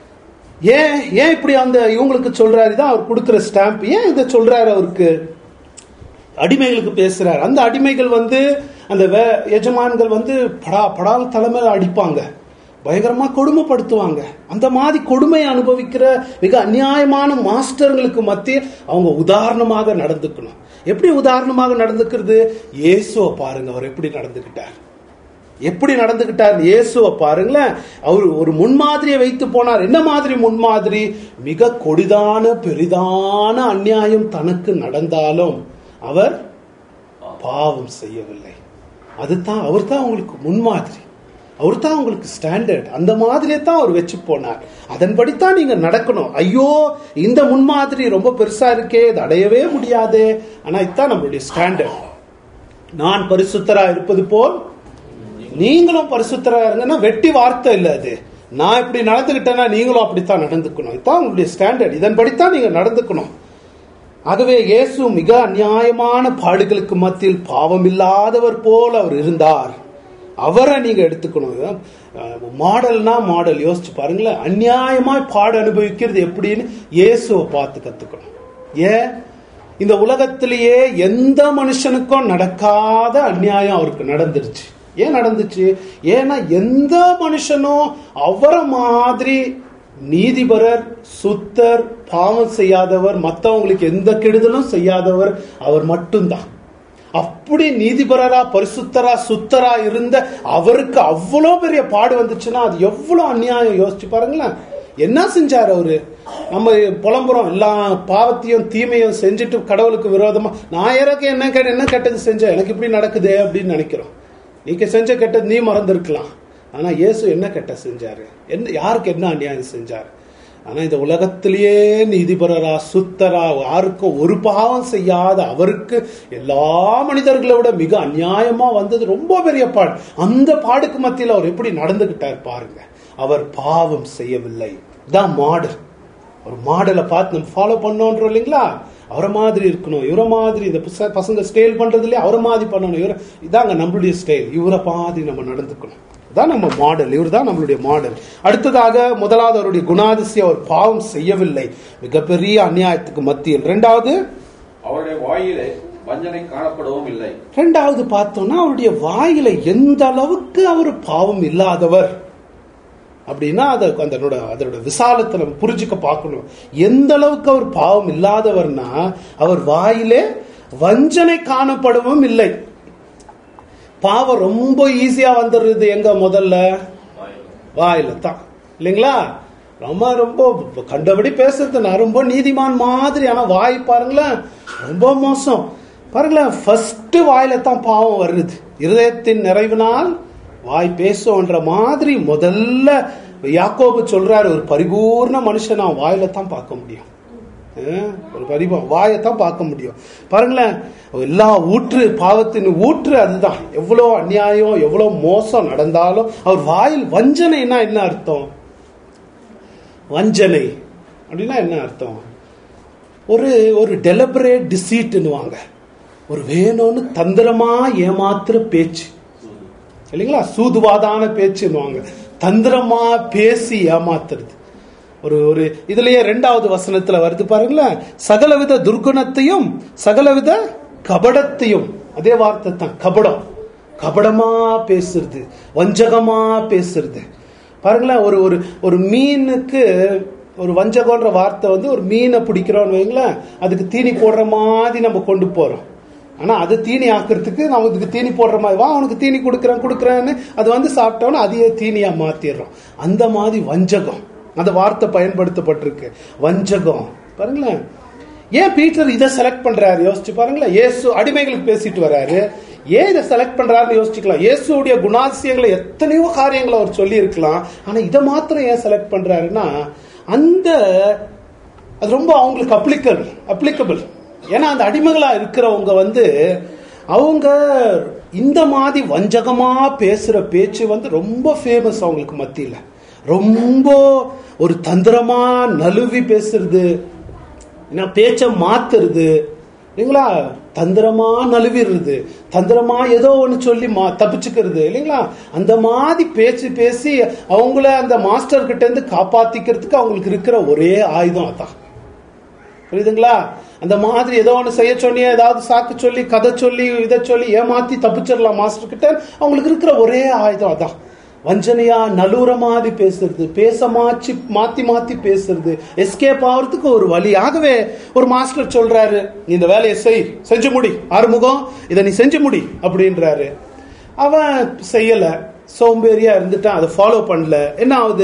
ஏன் ஏன் இப்படி அந்த இவங்களுக்கு சொல்றாரு தான் அவர் கொடுக்கிற ஸ்டாம்ப் ஏன் இதை சொல்றாரு அவருக்கு அடிமைகளுக்கு பேசுறாரு அந்த அடிமைகள் வந்து அந்த வே எஜமான்கள் வந்து படா படால் தலைமையில் அடிப்பாங்க பயங்கரமா கொடுமைப்படுத்துவாங்க அந்த மாதிரி கொடுமை அனுபவிக்கிற மிக அநியாயமான மாஸ்டர்களுக்கு மத்திய அவங்க உதாரணமாக நடந்துக்கணும் எப்படி உதாரணமாக நடந்துக்கிறது இயேசுவை பாருங்க அவர் எப்படி நடந்துக்கிட்டார் எப்படி நடந்துகிட்டார் இயேசுவை பாருங்களேன் அவர் ஒரு முன்மாதிரியை வைத்து போனார் என்ன மாதிரி முன்மாதிரி மிக கொடிதான பெரிதான அநியாயம் தனக்கு நடந்தாலும் அவர் பாவம் செய்யவில்லை அதுதான் அவர் தான் உங்களுக்கு முன்மாதிரி அவர் தான் உங்களுக்கு ஸ்டாண்டர்ட் அந்த மாதிரியே தான் அவர் வச்சு போனார் அதன்படித்தான் நீங்க நடக்கணும் ஐயோ இந்த முன்மாதிரி ரொம்ப பெருசா இருக்கே இது அடையவே முடியாது ஆனா இதுதான் நம்மளுடைய ஸ்டாண்டர்ட் நான் பரிசுத்தரா இருப்பது போல் நீங்களும் பரிசுத்தரா இருங்கன்னா வெட்டி வார்த்தை இல்லை அது நான் இப்படி நடந்துகிட்டேன்னா நீங்களும் அப்படித்தான் நடந்துக்கணும் இதுதான் உங்களுடைய ஸ்டாண்டர்ட் இதன்படித்தான் நீங்க நடந்துக்கணும் ஆகவே இயேசு மிக அநியாயமான பாடுகளுக்கு மத்தியில் பாவம் இல்லாதவர் போல் அவர் இருந்தார் அவரை நீங்க எடுத்துக்கணும் மாடல்னா மாடல் யோசிச்சு பாருங்களேன் அநியாயமாய் பாடு அனுபவிக்கிறது எப்படின்னு இயேசுவை பார்த்து கத்துக்கணும் ஏன் இந்த உலகத்திலேயே எந்த மனுஷனுக்கும் நடக்காத அநியாயம் அவருக்கு நடந்துருச்சு ஏன் நடந்துச்சு ஏன்னா எந்த மனுஷனும் அவரை மாதிரி நீதிபரர் சுத்தர் பாவம் செய்யாதவர் மற்றவங்களுக்கு எந்த கெடுதலும் செய்யாதவர் அவர் மட்டும்தான் அப்படி நீதிபரரா பரிசுத்தரா சுத்தரா இருந்த அவருக்கு அவ்வளோ பெரிய பாடு வந்துச்சுன்னா அது எவ்வளவு அநியாயம் யோசிச்சு பாருங்களேன் என்ன செஞ்சார் அவரு நம்ம புலம்புறோம் எல்லா பாவத்தையும் தீமையும் செஞ்சுட்டு கடவுளுக்கு விரோதமா நான் எனக்கு என்ன கெட்ட என்ன கெட்டது செஞ்சேன் எனக்கு இப்படி நடக்குதே அப்படின்னு நினைக்கிறோம் நீங்க செஞ்ச கெட்டது நீ மறந்துருக்கலாம் ஆனா இயேசு என்ன கெட்ட செஞ்சாரு என்ன யாருக்கு என்ன அநியாயம் செஞ்சாரு ஆனா இந்த உலகத்திலேயே நீதிபரரா சுத்தரா யாருக்கும் ஒரு பாவம் செய்யாத அவருக்கு எல்லா மனிதர்களை விட மிக அநியாயமா வந்தது ரொம்ப பெரிய பாடு அந்த பாடுக்கு மத்தியில் அவர் எப்படி நடந்துகிட்டார் பாருங்க அவர் பாவம் செய்யவில்லை இதான் மாடல் ஒரு மாடலை பார்த்து நம்ம ஃபாலோ பண்ணோன்றோம் இல்லைங்களா அவரை மாதிரி இருக்கணும் இவரை மாதிரி இந்த புச- பசங்க ஸ்டைல் பண்றதுலயே அவரை மாதிரி பண்ணணும் இவரை இதாங்க நம்மளுடைய ஸ்டைல் இவரை மாதிரி நம்ம நடந்துக்கணும் இதான் நம்ம மாடல் இவர் தான் நம்மளுடைய மாடல் அடுத்ததாக முதலாவது அவருடைய குணாதிசயம் அவர் பாவம் செய்யவில்லை மிகப்பெரிய அநியாயத்துக்கு மத்தியில் ரெண்டாவது அவருடைய வாயிலே வஞ்சனை காணப்படவும் இல்லை ரெண்டாவது பார்த்தோம்னா அவருடைய வாயில எந்த அளவுக்கு அவர் பாவம் இல்லாதவர் அப்படின்னா அதை அதனோட அதனோட விசாலத்தை நம்ம புரிஞ்சுக்க பார்க்கணும் எந்த அளவுக்கு அவர் பாவம் இல்லாதவர்னா அவர் வாயிலே வஞ்சனை காணப்படவும் இல்லை பாவம் ரொம்ப ஈஸியா வந்துடுறது எங்க முதல்ல வாயில தான் இல்லைங்களா ரொம்ப ரொம்ப கண்டபடி பேசுறது நான் ரொம்ப நீதிமான் மாதிரி ஆனா வாய் பாருங்களேன் ரொம்ப மோசம் பாருங்களேன் ஃபர்ஸ்ட் வாயில தான் பாவம் வருது இருதயத்தின் நிறைவினால் வாய் பேசும்ன்ற மாதிரி முதல்ல யாக்கோபு சொல்றாரு ஒரு பரிபூர்ண மனுஷன் நான் வாயில தான் பார்க்க முடியும் அஹ், ஒரு பரிபா வாயைத்தான் பார்க்க முடியும் பாருங்களேன் எல்லா ஊற்று பாவத்தின் ஊற்று அதுதான் எவ்வளோ அநியாயம் எவ்வளோ மோசம் நடந்தாலும் அவர் வாயில் வஞ்சனைனா என்ன அர்த்தம் வஞ்சனை அப்படின்னா என்ன அர்த்தம் ஒரு ஒரு டெலிபரேட் டிசீட்னுவாங்க ஒரு வேணும்னு தந்திரமா ஏமாத்துற பேச்சு இல்லைங்களா சூதுவாதான பேச்சுன்னுவாங்க தந்திரமா பேசி ஏமாத்துறது ஒரு ஒரு இதுலயே ரெண்டாவது வசனத்துல வருது பாருங்களேன் சகலவித துர்குணத்தையும் சகலவித கபடத்தையும் அதே வார்த்தை தான் கபடம் கபடமா பேசுறது வஞ்சகமா பேசுறது பாருங்களேன் ஒரு ஒரு ஒரு மீனுக்கு ஒரு வஞ்சகம்ன்ற வார்த்தை வந்து ஒரு மீனை பிடிக்கிறோம்னு வைங்களேன் அதுக்கு தீனி போடுற மாதிரி நம்ம கொண்டு போறோம் ஆனா அது தீனி ஆக்குறதுக்கு நம்ம இதுக்கு தீனி போடுற மாதிரி வா அவனுக்கு தீனி கொடுக்குறேன் கொடுக்குறேன்னு அது வந்து சாப்பிட்டோன்னு அதையே தீனியா மாத்திடுறோம் அந்த மாதிரி வஞ்சகம் அந்த வார்த்தை பயன்படுத்தப்பட்டிருக்கு வஞ்சகம் பாருங்களேன் ஏன் பீட்டர் இதை செலக்ட் பண்றாரு யோசிச்சு பாருங்களேன் இயேசு அடிமைகளுக்கு பேசிட்டு வராரு ஏன் இதை செலக்ட் பண்றாருன்னு யோசிச்சுக்கலாம் இயேசுடைய குணாதிசயங்களை எத்தனையோ காரியங்களை அவர் சொல்லி இருக்கலாம் ஆனா இதை மாத்திரம் ஏன் செலக்ட் பண்றாருன்னா அந்த அது ரொம்ப அவங்களுக்கு அப்ளிகபிள் அப்ளிகபிள் ஏன்னா அந்த அடிமைகளா இருக்கிறவங்க வந்து அவங்க இந்த மாதிரி வஞ்சகமா பேசுற பேச்சு வந்து ரொம்ப ஃபேமஸ் அவங்களுக்கு மத்தியில ரொம்ப ஒரு தந்திரமா நழுவி பேசுறது ஏன்னா பேச்ச மாத்துறது இல்லைங்களா தந்திரமா நழுவிடுறது தந்திரமா ஏதோ ஒன்று சொல்லி மா தப்பிச்சுக்கிறது இல்லைங்களா அந்த மாதிரி பேச்சு பேசி அவங்கள அந்த மாஸ்டர் கிட்ட இருந்து காப்பாத்திக்கிறதுக்கு அவங்களுக்கு இருக்கிற ஒரே ஆயுதம் அதான் புரியுதுங்களா அந்த மாதிரி ஏதோ ஒன்று செய்ய சொல்லி ஏதாவது சாக்கு சொல்லி கதை சொல்லி இதை சொல்லி ஏமாத்தி தப்பிச்சிடலாம் மாஸ்டர் கிட்ட அவங்களுக்கு இருக்கிற ஒரே ஆயுதம் அதான் வஞ்சனையா நலுற மாதிரி பேசுறது பேச மாற்றி மாத்தி மாத்தி பேசுறது எஸ்கேப் ஆகிறதுக்கு ஒரு வழி ஆகவே ஒரு மாஸ்டர் சொல்றாரு நீ இந்த வேலையை செய் செஞ்சு முடி ஆறுமுகம் இதை நீ செஞ்சு முடி அப்படின்றாரு அவன் செய்யல சோம்பேறியா இருந்துட்டான் அதை ஃபாலோ பண்ணல என்ன ஆகுது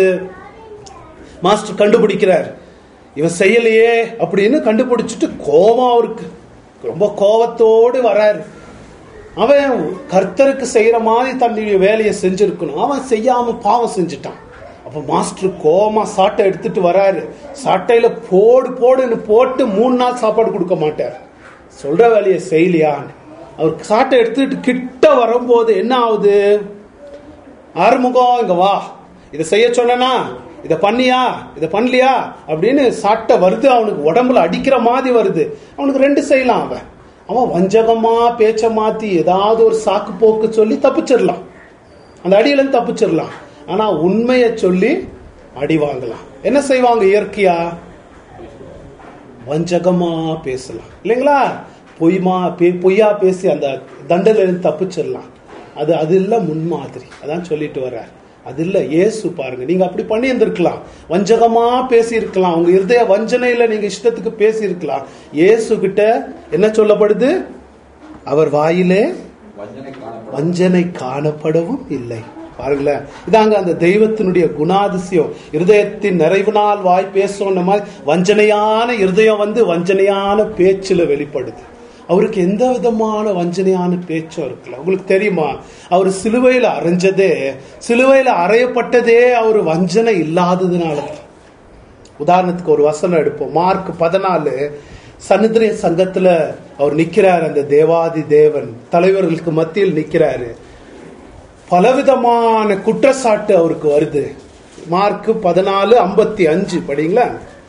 மாஸ்டர் கண்டுபிடிக்கிறார் இவன் செய்யலையே அப்படின்னு கண்டுபிடிச்சிட்டு கோபம் அவருக்கு ரொம்ப கோபத்தோடு வராரு அவன் கர்த்தருக்கு செய்யற மாதிரி தன்னுடைய வேலையை செஞ்சிருக்கணும் அவன் செய்யாம பாவம் செஞ்சுட்டான் அப்ப மாஸ்டர் கோமா சாட்டை எடுத்துட்டு வராரு சாட்டையில போடு போடுன்னு போட்டு மூணு நாள் சாப்பாடு கொடுக்க மாட்டார் சொல்ற வேலையை செய்யலையான்னு அவர் சாட்டை எடுத்துட்டு கிட்ட வரும்போது என்ன ஆகுது ஆறுமுகம் இங்க வா இதை செய்ய சொன்னனா இதை பண்ணியா இதை பண்ணலையா அப்படின்னு சாட்டை வருது அவனுக்கு உடம்புல அடிக்கிற மாதிரி வருது அவனுக்கு ரெண்டு செய்யலாம் அவன் அவன் வஞ்சகமா பேச்ச மாத்தி ஏதாவது ஒரு சாக்கு போக்கு சொல்லி தப்பிச்சிடலாம் அந்த அடியில இருந்து தப்பிச்சிடலாம் ஆனா உண்மையை சொல்லி அடி வாங்கலாம் என்ன செய்வாங்க இயற்கையா வஞ்சகமா பேசலாம் இல்லைங்களா பொய்மா பே- பொய்யா பேசி அந்த தண்டனை இருந்து தப்பிச்சிடலாம் அது அது இல்ல முன்மாதிரி அதான் சொல்லிட்டு வர்றார் அது இல்ல இயேசு பாருங்க நீங்க அப்படி பண்ணி இருந்திருக்கலாம் வஞ்சகமா பேசி இருக்கலாம் உங்க இருதய வஞ்சனையில நீங்க இஷ்டத்துக்கு பேசி இருக்கலாம் இயேசு கிட்ட என்ன சொல்லப்படுது அவர் வாயிலே வஞ்சனை காணப்படும் வஞ்சனை காணப்படவும் இல்லை பாருங்களேன் இதாங்க அந்த தெய்வத்தினுடைய குணாதிசயம் இருதயத்தின் நிறைவுனால் வாய் பேசும் மாதிரி வஞ்சனையான இருதயம் வந்து வஞ்சனையான பேச்சுல வெளிப்படுது அவருக்கு எந்த விதமான வஞ்சனையான பேச்சும் இருக்குல்ல உங்களுக்கு தெரியுமா அவர் சிலுவையில அரைஞ்சதே சிலுவையில அறையப்பட்டதே அவர் வஞ்சனை இல்லாததுனால தான் உதாரணத்துக்கு ஒரு வசனம் எடுப்போம் மார்க் பதினாலு சனிதிரிய சங்கத்துல அவர் நிக்கிறார் அந்த தேவாதி தேவன் தலைவர்களுக்கு மத்தியில் நிக்கிறாரு பலவிதமான குற்றச்சாட்டு அவருக்கு வருது மார்க் பதினாலு ஐம்பத்தி அஞ்சு படிங்களா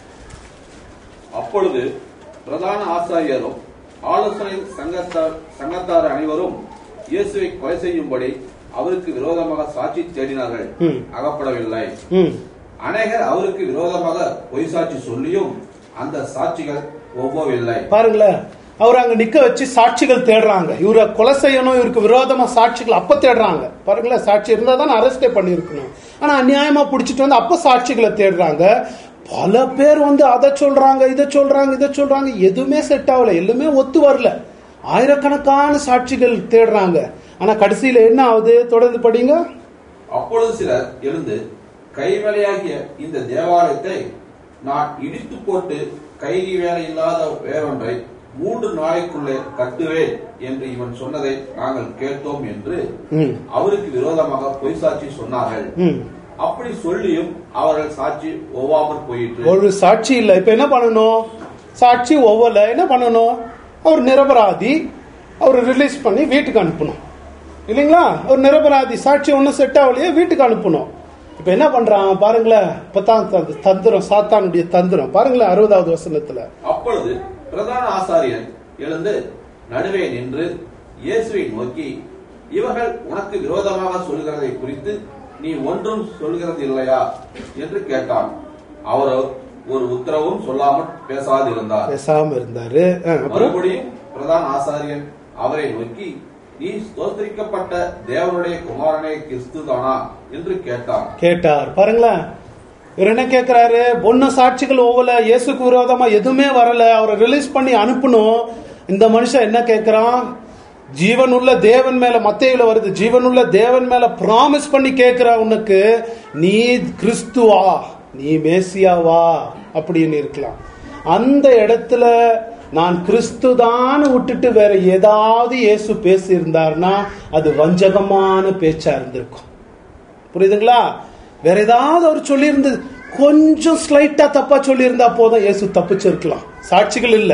அப்பொழுது பிரதான ஆசாரியரும் ஆலோசனை சங்கத்தார் சங்கத்தார் அனைவரும் இயேசுவை கொலை செய்யும்படி அவருக்கு விரோதமாக சாட்சி தேடினார்கள் ம். அகப்படவில்லை ம் அநேகர் அவருக்கு விரோதமாக பொய் சாட்சி சொல்லியும் அந்த சாட்சிகள் ஒவ்வொவில்லை பாருங்களேன் அவர் அங்க நிக்க வச்சு சாட்சிகள் தேடுறாங்க இவரை கொலை செய்யணும் இவருக்கு விரோதமா சாட்சிகள் அப்ப தேடுறாங்க பாருங்களேன் சாட்சி இருந்தா தான் அரெஸ்டே பண்ணியிருக்கணும் ஆனா அநியாயமா பிடிச்சிட்டு வந்து அப்ப சாட்சிகளை தேடுறாங்க பல பேர் வந்து அதை சொல்றாங்க இதை சொல்றாங்க இதை சொல்றாங்க எதுவுமே செட் ஆகல எல்லாமே ஒத்து வரல ஆயிரக்கணக்கான சாட்சிகள் தேடுறாங்க ஆனா கடைசியில என்ன ஆகுது தொடர்ந்து படிங்க அப்பொழுது சிலர் எழுந்து கைவேலையாகிய இந்த தேவாலயத்தை நான் இடித்து போட்டு கைதி வேலை இல்லாத வேறொன்றை மூன்று நாளைக்குள்ளே கட்டுவேன் என்று இவன் சொன்னதை நாங்கள் கேட்டோம் என்று ம் அவருக்கு விரோதமாக பொய் சாட்சி சொன்னார்கள் ம் அப்படி சொல்லியும் அவர்கள் சாட்சி ஒவ்வாமல் போயிற்று ஒரு சாட்சி இல்ல இப்ப என்ன பண்ணணும் சாட்சி ஒவ்வொரு என்ன பண்ணணும் அவர் நிரபராதி அவர் ரிலீஸ் பண்ணி வீட்டுக்கு அனுப்பணும் இல்லைங்களா ஒரு நிரபராதி சாட்சி ஒன்றும் செட் ஆகலையே வீட்டுக்கு அனுப்பணும் இப்ப என்ன பண்றான் பாருங்களேன் இப்பதான் தந்த- தந்திரம் சாத்தானுடைய தந்திரம் பாருங்களேன் அறுபதாவது வசனத்துல அப்பொழுது பிரதான ஆசாரியன் எழுந்து நடுவே நின்று இயேசுவை நோக்கி இவர்கள் உனக்கு விரோதமாக சொல்கிறதை குறித்து நீ ஒன்றும் சொல்கிறது இல்லையா என்று கேட்டான் அவரோ ஒரு உத்தரவும் சொல்லாமல் பேசாதிருந்தார் பேசாம இருந்தாரு அஹ், அப்புறம் மறுபடியும் பிரதான ஆசாரியன் அவரை நோக்கி நீ ஸ்தோத்திரிக்கப்பட்ட தேவனுடைய குமாரனே கிறிஸ்துதானா என்று கேட்டான் கேட்டார் பாருங்களேன் இவர் என்ன கேட்கிறாரு பொண்ணு சாட்சிகள் ஓவல இயேசுக்கு விரோதமா எதுவுமே வரல அவரை ரிலீஸ் பண்ணி அனுப்பணும் இந்த மனுஷன் என்ன கேட்கிறான் ஜீவனுள்ள தேவன் மேல மத்தையில வருது ஜீவனுள்ள தேவன் மேல பிராமிஸ் பண்ணி கேட்கிறா உனக்கு நீ கிறிஸ்துவா நீ மேசியாவா அப்படின்னு இருக்கலாம் அந்த இடத்துல நான் கிறிஸ்துதான் விட்டுட்டு வேற ஏதாவது இயேசு பேசி இருந்தார்னா அது வஞ்சகமான பேச்சா இருந்திருக்கும் புரியுதுங்களா வேற ஏதாவது அவர் சொல்லியிருந்தது கொஞ்சம் ஸ்லைட்டா தப்பா சொல்லியிருந்தா போதும் இயேசு தப்பிச்சிருக்கலாம் சாட்சிகள் இல்ல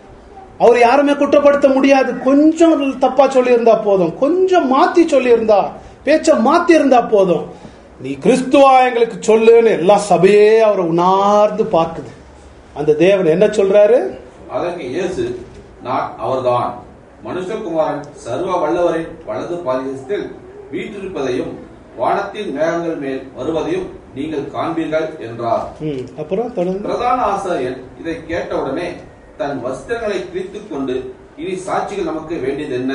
அவர் யாருமே குற்றப்படுத்த முடியாது கொஞ்சம் தப்பா சொல்லியிருந்தா போதும் கொஞ்சம் மாத்தி சொல்லியிருந்தா பேச்ச மாத்தி இருந்தா போதும் நீ கிறிஸ்துவா எங்களுக்கு சொல்லுன்னு எல்லா சபையே அவரை உணர்ந்து பார்க்குது அந்த தேவன் என்ன சொல்றாரு அதற்கு இயேசு நான் அவர்தான் மனுஷகுமாரன் சர்வ வல்லவரின் வலது பாதியத்தில் வீற்றிருப்பதையும் வானத்தின் மேகங்கள் மேல் வருவதையும் நீங்கள் காண்பீர்கள் என்றார் ம், அப்புறம் தொடர்ந்து பிரதான ஆசாரியன் இதை கேட்டவுடனே தன் வஸ்திரங்களை கிழித்துக் கொண்டு இனி சாட்சிகள் நமக்கு வேண்டியது என்ன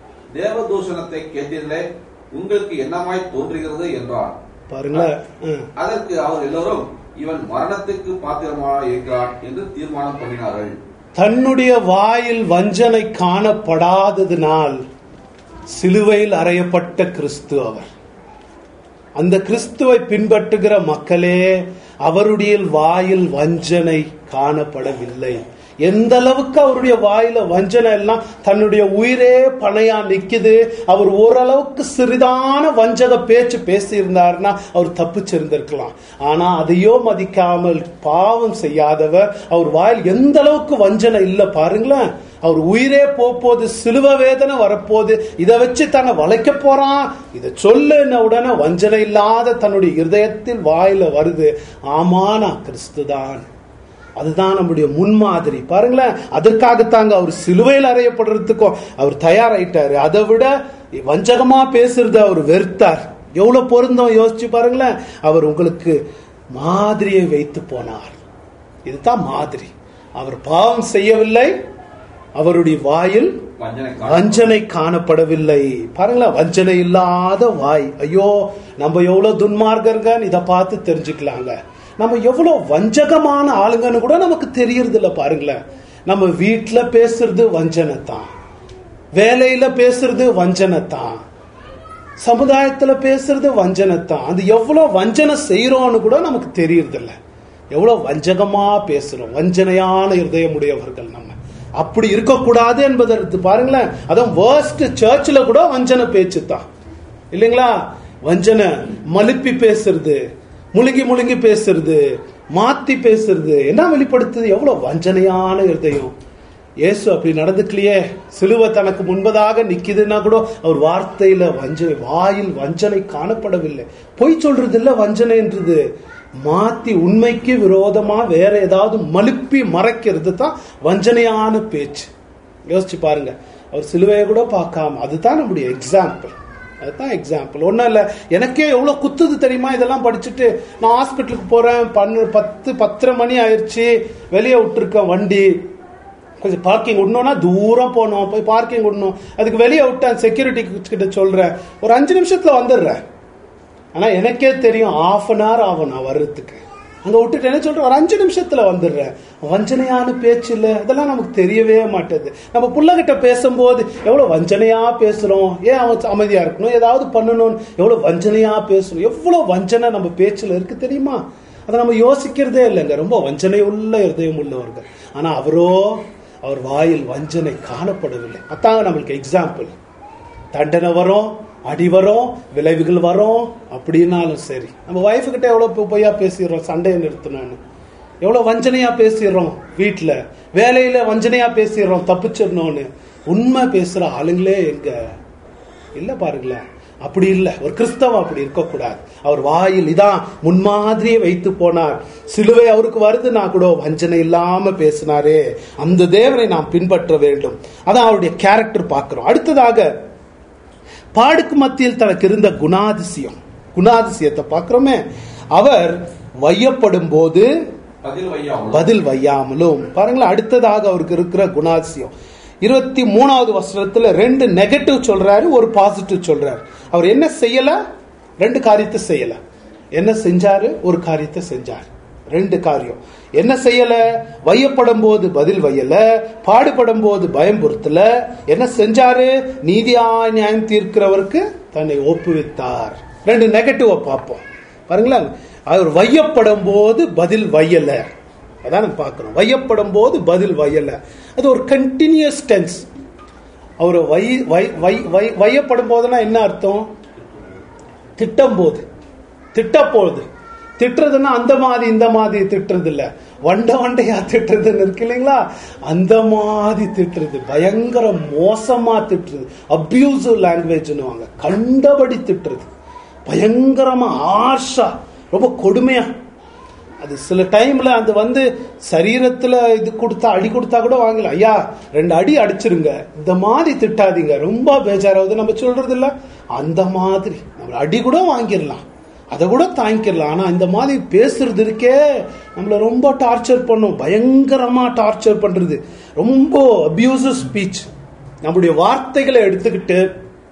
தேவதூஷணத்தை கேட்டீர்களே உங்களுக்கு என்னமாய் தோன்றுகிறது என்றான் பாருங்களேன் ம். அதற்கு அவர் எல்லோரும் இவன் மரணத்துக்கு பாத்திரமாக இருக்கிறான் என்று தீர்மானம் பண்ணினார்கள் தன்னுடைய வாயில் வஞ்சனை காணப்படாததினால் சிலுவையில் அறையப்பட்ட கிறிஸ்து அவர் அந்த கிறிஸ்துவை பின்பற்றுகிற மக்களே அவருடைய வாயில் வஞ்சனை காணப்படவில்லை எந்த அளவுக்கு அவருடைய வாயில வஞ்சனை எல்லாம் தன்னுடைய உயிரே பணையா நிக்குது அவர் ஓரளவுக்கு சிறிதான வஞ்சக பேச்சு பேசியிருந்தாருன்னா அவர் தப்பிச்சிருந்திருக்கலாம் ஆனா அதையோ மதிக்காமல் பாவம் செய்யாதவர் அவர் வாயில் எந்த அளவுக்கு வஞ்சனை இல்லை பாருங்களேன் அவர் உயிரே போகுது சிலுவ வேதனை வரப்போகுது இதை வச்சு தன்னை வளைக்க போறான் இதை சொல்லுன உடனே வஞ்சனை இல்லாத தன்னுடைய இருதயத்தில் வாயில வருது ஆமா நான் கிறிஸ்துதான் அதுதான் நம்முடைய முன்மாதிரி பாருங்களேன் அதற்காகத்தாங்க அவர் சிலுவையில் அறையப்படுறதுக்கும் அவர் தயாராயிட்டாரு அதை விட வஞ்சகமா பேசுறத அவர் வெறுத்தார் எவ்வளவு பொருந்தம் யோசிச்சு பாருங்களேன் அவர் உங்களுக்கு மாதிரியை வைத்து போனார் இதுதான் மாதிரி அவர் பாவம் செய்யவில்லை அவருடைய வாயில் வஞ்சனை வஞ்சனை காணப்படவில்லை பாருங்களேன் வஞ்சனை இல்லாத வாய் ஐயோ நம்ம எவ்வளவு துன்மார்க்கர்கள் இதை பார்த்து தெரிஞ்சுக்கலாங்க நம்ம எவ்வளவு வஞ்சகமான ஆளுங்கன்னு கூட நமக்கு தெரியறது இல்ல பாருங்களேன் நம்ம வீட்டுல பேசுறது வஞ்சனை தான் வேலையில பேசுறது வஞ்சனை தான் சமுதாயத்துல பேசுறது வஞ்சனை தான் அது எவ்வளவு வஞ்சனை செய்யறோம்னு கூட நமக்கு தெரியறது இல்ல எவ்வளவு வஞ்சகமா பேசுறோம் வஞ்சனையான இருதயமுடையவர்கள் நம்ம அப்படி இருக்கக்கூடாது என்பதற்கு பாருங்களேன் அதான் வேர்ஸ்ட் சர்ச்சில் கூட வஞ்சனை பேச்சு தான் இல்லைங்களா வஞ்சனை மலுப்பி பேசுறது முழுங்கி முழுங்கி பேசுறது மாத்தி பேசுறது என்ன வெளிப்படுத்துது எவ்வளவு வஞ்சனையான இருதயம் இயேசு அப்படி நடந்துக்கலையே சிலுவை தனக்கு முன்பதாக நிக்குதுன்னா கூட அவர் வார்த்தையில வஞ்சனை வாயில் வஞ்சனை காணப்படவில்லை பொய் சொல்றது இல்ல வஞ்சனைன்றது மாத்தி உண்மைக்கு விரோதமா வேற ஏதாவது மலுப்பி மறைக்கிறது தான் வஞ்சனையான பேச்சு யோசிச்சு பாருங்க அவர் சிலுவையை கூட பார்க்காம அதுதான் நம்முடைய எக்ஸாம்பிள் அதுதான் எக்ஸாம்பிள் ஒன்றும் இல்லை எனக்கே எவ்வளோ குத்துது தெரியுமா இதெல்லாம் படிச்சுட்டு நான் ஹாஸ்பிட்டலுக்கு போகிறேன் பன்னு பத்து பத்தரை மணி ஆயிடுச்சு வெளியே விட்டுருக்கேன் வண்டி கொஞ்சம் பார்க்கிங் விடணும்னா தூரம் போகணும் போய் பார்க்கிங் விடணும் அதுக்கு வெளியே விட்டேன் செக்யூரிட்டி கிட்ட சொல்கிறேன் ஒரு அஞ்சு நிமிஷத்தில் வந்துடுறேன் ஆனால் எனக்கே தெரியும் ஆஃப் அன் ஹவர் ஆகும் நான் வர்றதுக்கு அங்கே விட்டுட்டு என்ன சொல்கிறேன் ஒரு அஞ்சு நிமிஷத்தில் வந்துடுறேன் வஞ்சனையான பேச்சு இல்லை அதெல்லாம் நமக்கு தெரியவே மாட்டேது நம்ம புள்ளகிட்ட பேசும்போது எவ்வளோ வஞ்சனையாக பேசுகிறோம் ஏன் அவன் அமைதியாக இருக்கணும் ஏதாவது பண்ணணும் எவ்வளோ வஞ்சனையாக பேசணும் எவ்வளோ வஞ்சனை நம்ம பேச்சில் இருக்கு தெரியுமா அதை நம்ம யோசிக்கிறதே இல்லைங்க ரொம்ப வஞ்சனை உள்ள இருதயம் உள்ளவர்கள் ஆனால் அவரோ அவர் வாயில் வஞ்சனை காணப்படவில்லை அதாங்க நம்மளுக்கு எக்ஸாம்பிள் தண்டனை வரும் அடி வரும் விளைவுகள் வரும் அப்படின்னாலும் சரி நம்ம ஒய்ஃபு கிட்ட எவ்வளோ பொய்யா பேசிடுறோம் சண்டையை நிறுத்தணும்னு எவ்வளோ வஞ்சனையா பேசிடுறோம் வீட்டில் வேலையில வஞ்சனையா பேசிடுறோம் தப்பிச்சிடணும்னு உண்மை பேசுற ஆளுங்களே எங்க இல்ல பாருங்களேன் அப்படி இல்லை ஒரு கிறிஸ்தவம் அப்படி இருக்கக்கூடாது அவர் வாயில் இதான் முன்மாதிரியே வைத்து போனார் சிலுவை அவருக்கு வருதுன்னா கூட வஞ்சனை இல்லாம பேசினாரே அந்த தேவனை நாம் பின்பற்ற வேண்டும் அதான் அவருடைய கேரக்டர் பார்க்கிறோம் அடுத்ததாக பாடுக்கு மத்தியில் தனக்கு இருந்த குணாதிசயம் குணாதிசயத்தை பார்க்கிறோமே அவர் வையப்படும் போது பதில் வையாமல் பதில் வையாமலும் பாருங்களேன் அடுத்ததாக அவருக்கு இருக்கிற குணாதிசயம் இருபத்தி மூணாவது வசனத்துல ரெண்டு நெகட்டிவ் சொல்றாரு ஒரு பாசிட்டிவ் சொல்றாரு அவர் என்ன செய்யல ரெண்டு காரியத்தை செய்யல என்ன செஞ்சாரு ஒரு காரியத்தை செஞ்சார் ரெண்டு காரியம் என்ன செய்யல வையப்படும் போது பதில் வையல பாடுபடும் போது பயம் பொறுத்தல என்ன செஞ்சாரு நீதியா நியாயம் தீர்க்கிறவருக்கு தன்னை ஒப்புவித்தார் ரெண்டு நெகட்டிவ பார்ப்போம் பாருங்களேன் அவர் வையப்படும் போது பதில் வையல அதான் நம்ம பார்க்கணும் வையப்படும் போது பதில் வையல அது ஒரு கண்டினியூஸ் டென்ஸ் அவர் வை வை வை வை வையப்படும் போதுனா என்ன அர்த்தம் திட்டம் போது திட்டப்போது திட்டுறதுன்னா அந்த மாதிரி இந்த மாதிரி திட்டுறது இல்ல வண்ட வண்டையா திட்டுறதுன்னு இருக்கு இல்லைங்களா அந்த மாதிரி திட்டுறது பயங்கர மோசமா திட்டுறது அபியூசிவ் லாங்குவேஜ்னுவாங்க கண்டபடி திட்டுறது பயங்கரமா ஆர்ஷா ரொம்ப கொடுமையா அது சில டைம்ல அது வந்து சரீரத்துல இது கொடுத்தா அடி கொடுத்தா கூட வாங்கல ஐயா ரெண்டு அடி அடிச்சிருங்க இந்த மாதிரி திட்டாதீங்க ரொம்ப பேஜாராகுது நம்ம சொல்றது இல்ல அந்த மாதிரி நம்ம அடி கூட வாங்கிடலாம் அதை கூட தாங்கிக்கலாம் ஆனா இந்த மாதிரி பேசுறது இருக்கே நம்மள ரொம்ப டார்ச்சர் பண்ணும் பயங்கரமா டார்ச்சர் பண்றது ரொம்ப அபியூசிவ் ஸ்பீச் நம்முடைய வார்த்தைகளை எடுத்துக்கிட்டு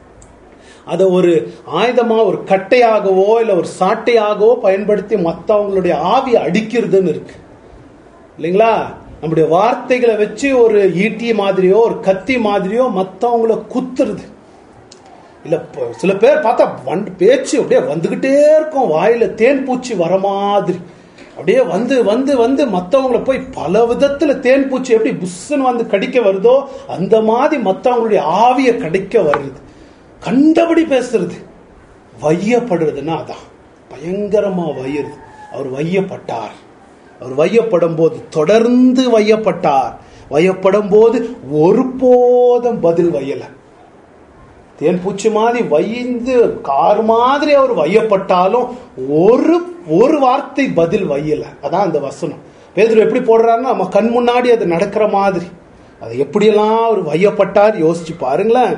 அதை ஒரு ஆயுதமா ஒரு கட்டையாகவோ இல்ல ஒரு சாட்டையாகவோ பயன்படுத்தி மற்றவங்களுடைய ஆவியை அடிக்கிறதுன்னு இருக்கு இல்லைங்களா நம்முடைய வார்த்தைகளை வச்சு ஒரு ஈட்டி மாதிரியோ ஒரு கத்தி மாதிரியோ மற்றவங்கள குத்துறது இல்ல ப- சில பேர் பார்த்தா வண்டு பேச்சு அப்படியே வந்துகிட்டே இருக்கும் வாயில தேன் பூச்சி வர மாதிரி அப்படியே வந்து வந்து வந்து மத்தவங்கள போய் பல விதத்துல தேன் பூச்சி எப்படி புஷ்ன்னு வந்து கடிக்க வருதோ அந்த மாதிரி மத்தவங்களுடைய ஆவிய கடிக்க வருது கண்டபடி பேசுறது வையப்படுறதுன்னா அதான் பயங்கரமா வையிறது அவர் வையப்பட்டார் அவர் வையப்படும் போது தொடர்ந்து வையப்பட்டார் வையப்படும் போது ஒருபோதும் பதில் வையல தேன் பூச்சி மாதிரி வைந்து கார் மாதிரி அவர் வையப்பட்டாலும் ஒரு ஒரு வார்த்தை பதில் வையல அதான் அந்த வசனம் பேதுரு எப்படி போடுறாருன்னா நம்ம கண் முன்னாடி அது நடக்கிற மாதிரி அது எப்படியெல்லாம் அவர் வையப்பட்டார் யோசிச்சு பாருங்களேன்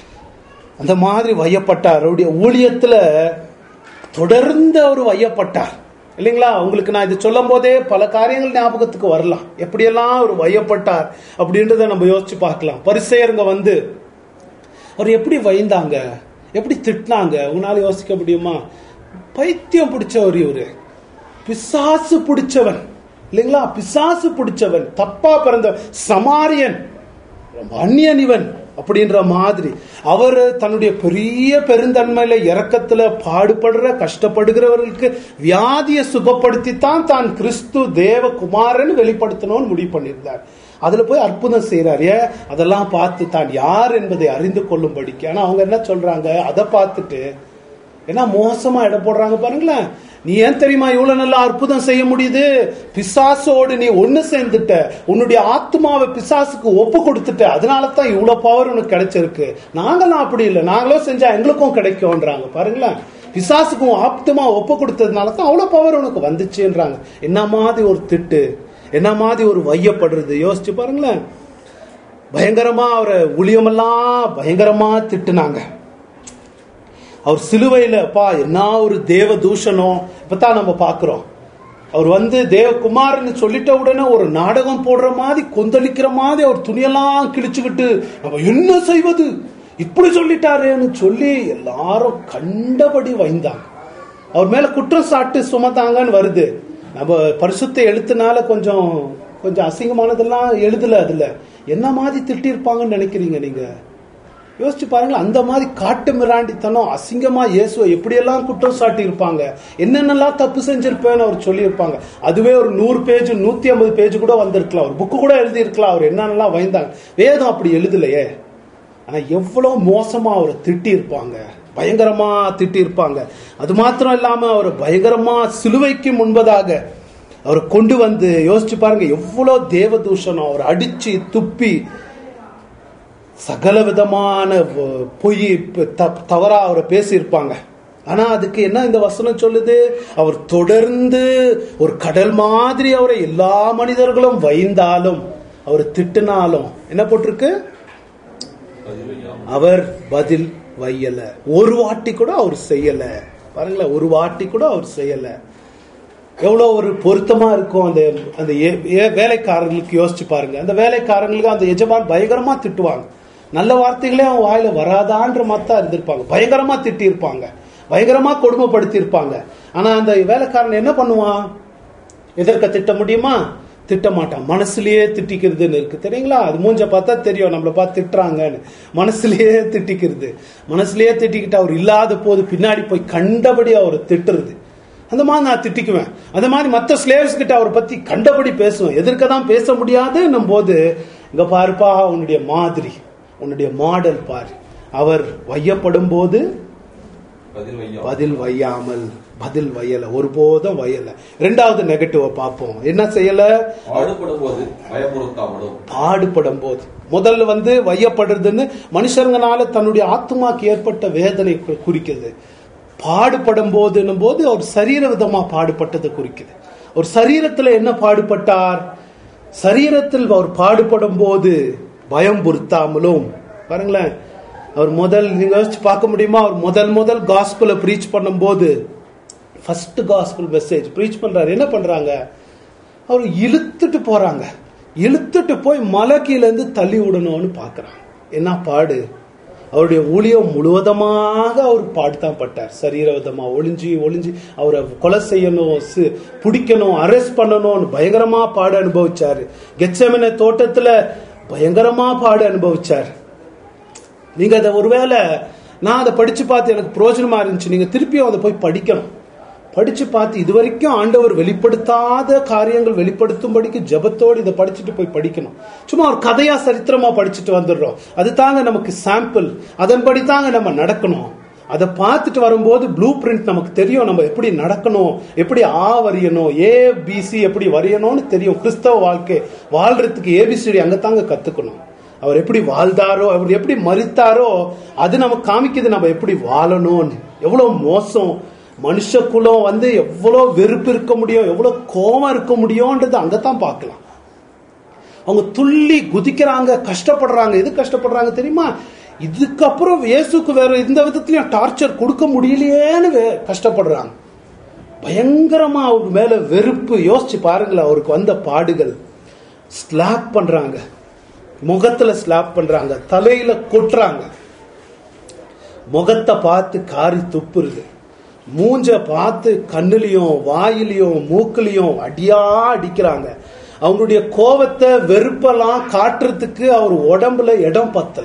அந்த மாதிரி வையப்பட்டார் அவருடைய ஊழியத்துல தொடர்ந்து அவர் வையப்பட்டார் இல்லைங்களா உங்களுக்கு நான் இது சொல்லும் போதே பல காரியங்கள் ஞாபகத்துக்கு வரலாம் எப்படியெல்லாம் அவர் வையப்பட்டார் அப்படின்றத நம்ம யோசிச்சு பார்க்கலாம் பரிசெயருங்க வந்து அவர் எப்படி வைந்தாங்க எப்படி திட்டினாங்க உங்களால யோசிக்க முடியுமா பைத்தியம் பிடிச்சவர் இவரு பிசாசு பிடிச்சவன் இல்லைங்களா பிசாசு பிடிச்சவன் தப்பா பிறந்த சமாரியன் அந்நியன் இவன் அப்படின்ற மாதிரி அவர் தன்னுடைய பெரிய பெருந்தன்மையில இறக்கத்துல பாடுபடுற கஷ்டப்படுகிறவர்களுக்கு வியாதியை சுகப்படுத்தித்தான் தான் கிறிஸ்து தேவ குமாரன் வெளிப்படுத்தணும்னு முடிவு பண்ணியிருந்தார் அதுல போய் அற்புதம் செய்யறாரு ஏன் அதெல்லாம் பார்த்து தான் யார் என்பதை அறிந்து கொள்ளும்படிக்கு ஆனா அவங்க என்ன சொல்றாங்க அதை பார்த்துட்டு என்ன மோசமா இடம் போடுறாங்க பாருங்களேன் நீ ஏன் தெரியுமா இவ்வளவு நல்லா அற்புதம் செய்ய முடியுது பிசாசோடு நீ ஒண்ணு சேர்ந்துட்ட உன்னுடைய ஆத்மாவை பிசாசுக்கு ஒப்பு கொடுத்துட்ட அதனால தான் இவ்வளவு பவர் உனக்கு கிடைச்சிருக்கு நாங்களாம் அப்படி இல்லை நாங்களும் செஞ்சா எங்களுக்கும் கிடைக்கும்ன்றாங்க பாருங்களேன் பிசாசுக்கும் ஆப்தமா ஒப்பு கொடுத்ததுனால தான் அவ்வளவு பவர் உனக்கு வந்துச்சுன்றாங்க என்ன மாதிரி ஒரு திட்டு என்ன மாதிரி ஒரு வையப்படுறது யோசிச்சு பாருங்களேன் பயங்கரமா அவரை ஊழியமெல்லாம் பயங்கரமா திட்டுனாங்க அவர் சிலுவையில அப்பா என்ன ஒரு தேவ தூஷணம் இப்பதான் நம்ம பாக்குறோம் அவர் வந்து தேவகுமார்னு சொல்லிட்ட உடனே ஒரு நாடகம் போடுற மாதிரி கொந்தளிக்கிற மாதிரி அவர் துணியெல்லாம் கிழிச்சுக்கிட்டு நம்ம என்ன செய்வது இப்படி சொல்லிட்டாரேன்னு சொல்லி எல்லாரும் கண்டபடி வைந்தாங்க அவர் மேல குற்றம் சாட்டு சுமத்தாங்கன்னு வருது நம்ம பரிசுத்த எழுத்துனால கொஞ்சம் கொஞ்சம் அசிங்கமானதெல்லாம் எழுதல அதுல என்ன மாதிரி திட்டிருப்பாங்கன்னு நினைக்கிறீங்க நீங்க யோசிச்சு பாருங்க அந்த மாதிரி காட்டு மிராண்டித்தனம் அசிங்கமா இயேசுவை எப்படியெல்லாம் குற்றம் சாட்டி இருப்பாங்க என்னென்னலாம் தப்பு செஞ்சிருப்பேன்னு அவர் சொல்லியிருப்பாங்க அதுவே ஒரு நூறு பேஜ் நூத்தி ஐம்பது பேஜ் கூட வந்திருக்கலாம் ஒரு புக்கு கூட எழுதி இருக்கலாம் அவர் என்னென்னலாம் வைந்தாங்க வேதம் அப்படி எழுதலையே ஆனா எவ்வளவு மோசமா அவரை திட்டி இருப்பாங்க பயங்கரமா திட்டி இருப்பாங்க அது மாத்திரம் இல்லாம அவர் பயங்கரமா சிலுவைக்கு முன்பதாக அவரை கொண்டு வந்து யோசிச்சு பாருங்க எவ்வளவு தேவதூஷணம் அவர் அடிச்சு துப்பி சகல விதமான வ- பொய் ப- த- தவறா அவரை பேசியிருப்பாங்க ஆனா அதுக்கு என்ன இந்த வசனம் சொல்லுது அவர் தொடர்ந்து ஒரு கடல் மாதிரி அவரை எல்லா மனிதர்களும் வைந்தாலும் அவர் திட்டினாலும் என்ன போட்டிருக்கு அவர் பதில் வையல ஒரு வாட்டி கூட அவர் செய்யல பாருங்களேன் ஒரு வாட்டி கூட அவர் செய்யல எவ்வளவு ஒரு பொருத்தமா இருக்கும் அந்த அந்த ஏ- ஏ- வேலைக்காரர்களுக்கு யோசிச்சு பாருங்க அந்த வேலைக்காரங்களுக்கு அந்த எஜமான் பயங்கரமா திட்டுவாங்க நல்ல வார்த்தைகளே அவன் வாயில வராதான்ற மாதிரி தான் இருந்திருப்பாங்க பயங்கரமா திட்டி இருப்பாங்க பயங்கரமா கொடுமைப்படுத்தி இருப்பாங்க ஆனா அந்த வேலைக்காரன் என்ன பண்ணுவான் எதிர்க்க திட்ட முடியுமா திட்ட மாட்டான் மனசுலயே திட்டிக்கிறதுன்னு இருக்கு தெரியுங்களா அது மூஞ்ச பார்த்தா தெரியும் நம்மளை பார்த்து திட்டுறாங்கன்னு மனசுலயே திட்டிக்கிறது மனசுலயே திட்டிக்கிட்டு அவர் இல்லாத போது பின்னாடி போய் கண்டபடி அவர் திட்டுறது அந்த மாதிரி நான் திட்டிக்குவேன் அந்த மாதிரி மற்ற ஸ்லேவ்ஸ் கிட்ட அவரை பத்தி கண்டபடி பேசுவேன் எதிர்க்க தான் பேச முடியாதுன்னும் போது இங்க பாருப்பா உன்னுடைய மாதிரி உன்னுடைய மாடல் பாரு அவர் வையப்படும் போது பதில் வையா பதில் வையாமல் பதில் வயல ஒருபோதும் வயல ரெண்டாவது நெகட்டிவ பார்ப்போம் என்ன செய்யல பாடுபடும் போது பயமுறுத்தாமலும் பாடுபடும் போது முதல்ல வந்து வையப்படுறதுன்னு மனுஷங்கனால தன்னுடைய ஆத்மாக்கு ஏற்பட்ட வேதனை கு- குறிக்குது பாடுபடும் போதுன்னும் போது அவர் சரீர விதமா பாடுபட்டதை குறிக்குது ஒரு சரீரத்துல என்ன பாடுபட்டார் சரீரத்தில் அவர் பாடுபடும் போது பயம் பொருத்தாமலும் பாருங்களேன் அவர் முதல் நீங்க யோசிச்சு பார்க்க முடியுமா அவர் முதல் முதல் காஸ்பலை ப்ரீச் பண்ணும்போது ஃபர்ஸ்ட் காஸ்பல் மெசேஜ் ப்ரீச் பண்றாரு என்ன பண்றாங்க அவர் இழுத்துட்டு போறாங்க இழுத்துட்டு போய் மலை கீழ இருந்து தள்ளி விடணும்னு பார்க்கறாங்க என்ன பாடு அவருடைய ஊழியம் முழுவதமாக அவர் பாடுதான் பட்டார் சரீரவிதமா ஒளிஞ்சு ஒளிஞ்சு அவரை கொலை செய்யணும் சி- பிடிக்கணும் அரெஸ்ட் பண்ணணும்னு பயங்கரமா பாடு அனுபவிச்சாரு கெச்சமின தோட்டத்துல பயங்கரமா பாடு அனுபவிச்சார் நீங்க அதை ஒருவேளை நான் அதை படிச்சு பார்த்து எனக்கு பிரயோஜனமா இருந்துச்சு நீங்க திருப்பியும் அதை போய் படிக்கணும் படிச்சு பார்த்து இது வரைக்கும் ஆண்டவர் வெளிப்படுத்தாத காரியங்கள் வெளிப்படுத்தும்படிக்கு ஜெபத்தோடு இதை படிச்சுட்டு போய் படிக்கணும் சும்மா ஒரு கதையா சரித்திரமா படிச்சுட்டு வந்துடுறோம் அது தாங்க நமக்கு சாம்பிள் அதன்படி தாங்க நம்ம நடக்கணும் அதை பார்த்துட்டு வரும்போது ப்ளூ பிரிண்ட் நமக்கு தெரியும் நம்ம எப்படி நடக்கணும் எப்படி ஆ வரையணும் ஏ பிசி எப்படி வரையணும்னு தெரியும் கிறிஸ்தவ வாழ்க்கை வாழ்றதுக்கு ஏபிசிடி அங்க தாங்க கத்துக்கணும் அவர் எப்படி வாழ்ந்தாரோ அவர் எப்படி மறித்தாரோ அது நமக்கு காமிக்குது நம்ம எப்படி வாழணும்னு எவ்வளவு மோசம் மனுஷ குலம் வந்து எவ்வளவு வெறுப்பு இருக்க முடியும் எவ்வளவு கோபம் இருக்க முடியும்ன்றது அங்கதான் பார்க்கலாம் அவங்க துள்ளி குதிக்கிறாங்க கஷ்டப்படுறாங்க எது கஷ்டப்படுறாங்க தெரியுமா இதுக்கப்புறம் இயேசுக்கு வேற எந்த விதத்திலயும் டார்ச்சர் கொடுக்க முடியலையேன்னு வே- கஷ்டப்படுறாங்க பயங்கரமா அவர் மேல வெறுப்பு யோசிச்சு பாருங்களேன் அவருக்கு வந்த பாடுகள் ஸ்லாப் பண்றாங்க முகத்துல ஸ்லாப் பண்றாங்க தலையில கொட்டுறாங்க முகத்தை பார்த்து காரி துப்புறது மூஞ்ச பார்த்து கண்ணுலயும் வாயிலையும் மூக்குலயும் அடியா அடிக்கிறாங்க அவங்களுடைய கோபத்தை வெறுப்பெல்லாம் காட்டுறதுக்கு அவர் உடம்புல இடம் பத்தல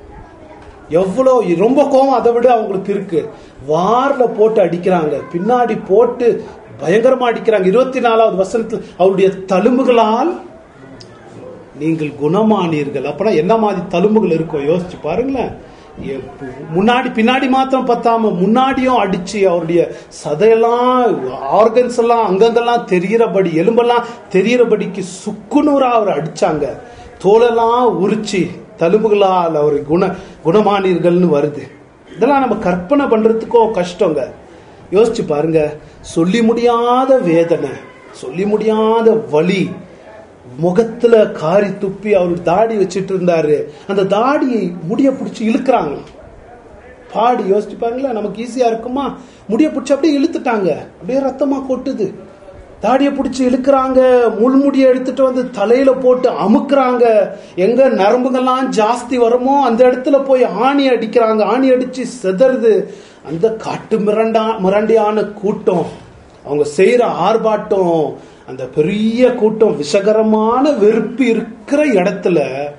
எவ்வளோ ரொம்ப கோபம் அதை விட அவங்களுக்கு இருக்கு வார்ல போட்டு அடிக்கிறாங்க பின்னாடி போட்டு பயங்கரமா அடிக்கிறாங்க இருபத்தி நாலாவது வசனத்தில் அவருடைய தழும்புகளால் நீங்கள் குணமானீர்கள் அப்பனா என்ன மாதிரி தழும்புகள் இருக்கும் யோசிச்சு பாருங்களேன் எப்ப- முன்னாடி பின்னாடி மாத்திரம் பத்தாம முன்னாடியும் அடிச்சு அவருடைய சதையெல்லாம் ஆர்கன்ஸ் எல்லாம் அங்கங்கெல்லாம் தெரியறபடி எலும்பெல்லாம் தெரியறபடிக்கு சுக்குநூறா அவர் அடிச்சாங்க தோலெல்லாம் உரிச்சு தழும்புகளால் அவர் குண குணமானீர்கள்னு வருது இதெல்லாம் நம்ம கற்பனை பண்றதுக்கோ கஷ்டங்க யோசிச்சு பாருங்க சொல்லி முடியாத வேதனை சொல்லி முடியாத வலி முகத்துல காரி துப்பி அவர் தாடி வச்சிட்டு இருந்தாரு அந்த தாடியை முடிய பிடிச்சி இழுக்கிறாங்க பாடி யோசிச்சு பாருங்களா நமக்கு ஈஸியா இருக்குமா முடிய பிடிச்சி அப்படியே இழுத்துட்டாங்க அப்படியே ரத்தமா கொட்டுது தாடியை பிடிச்சி இழுக்கிறாங்க முள்முடியை எடுத்துட்டு வந்து தலையில போட்டு அமுக்குறாங்க எங்க நரம்புகள்லாம் ஜாஸ்தி வருமோ அந்த இடத்துல போய் ஆணி அடிக்கிறாங்க ஆணி அடிச்சு செதறுது அந்த காட்டு மிரண்டா மிரண்டியான கூட்டம் அவங்க செய்யற ஆர்ப்பாட்டம் அந்த பெரிய கூட்டம் விஷகரமான வெறுப்பு இருக்கிற இடத்துல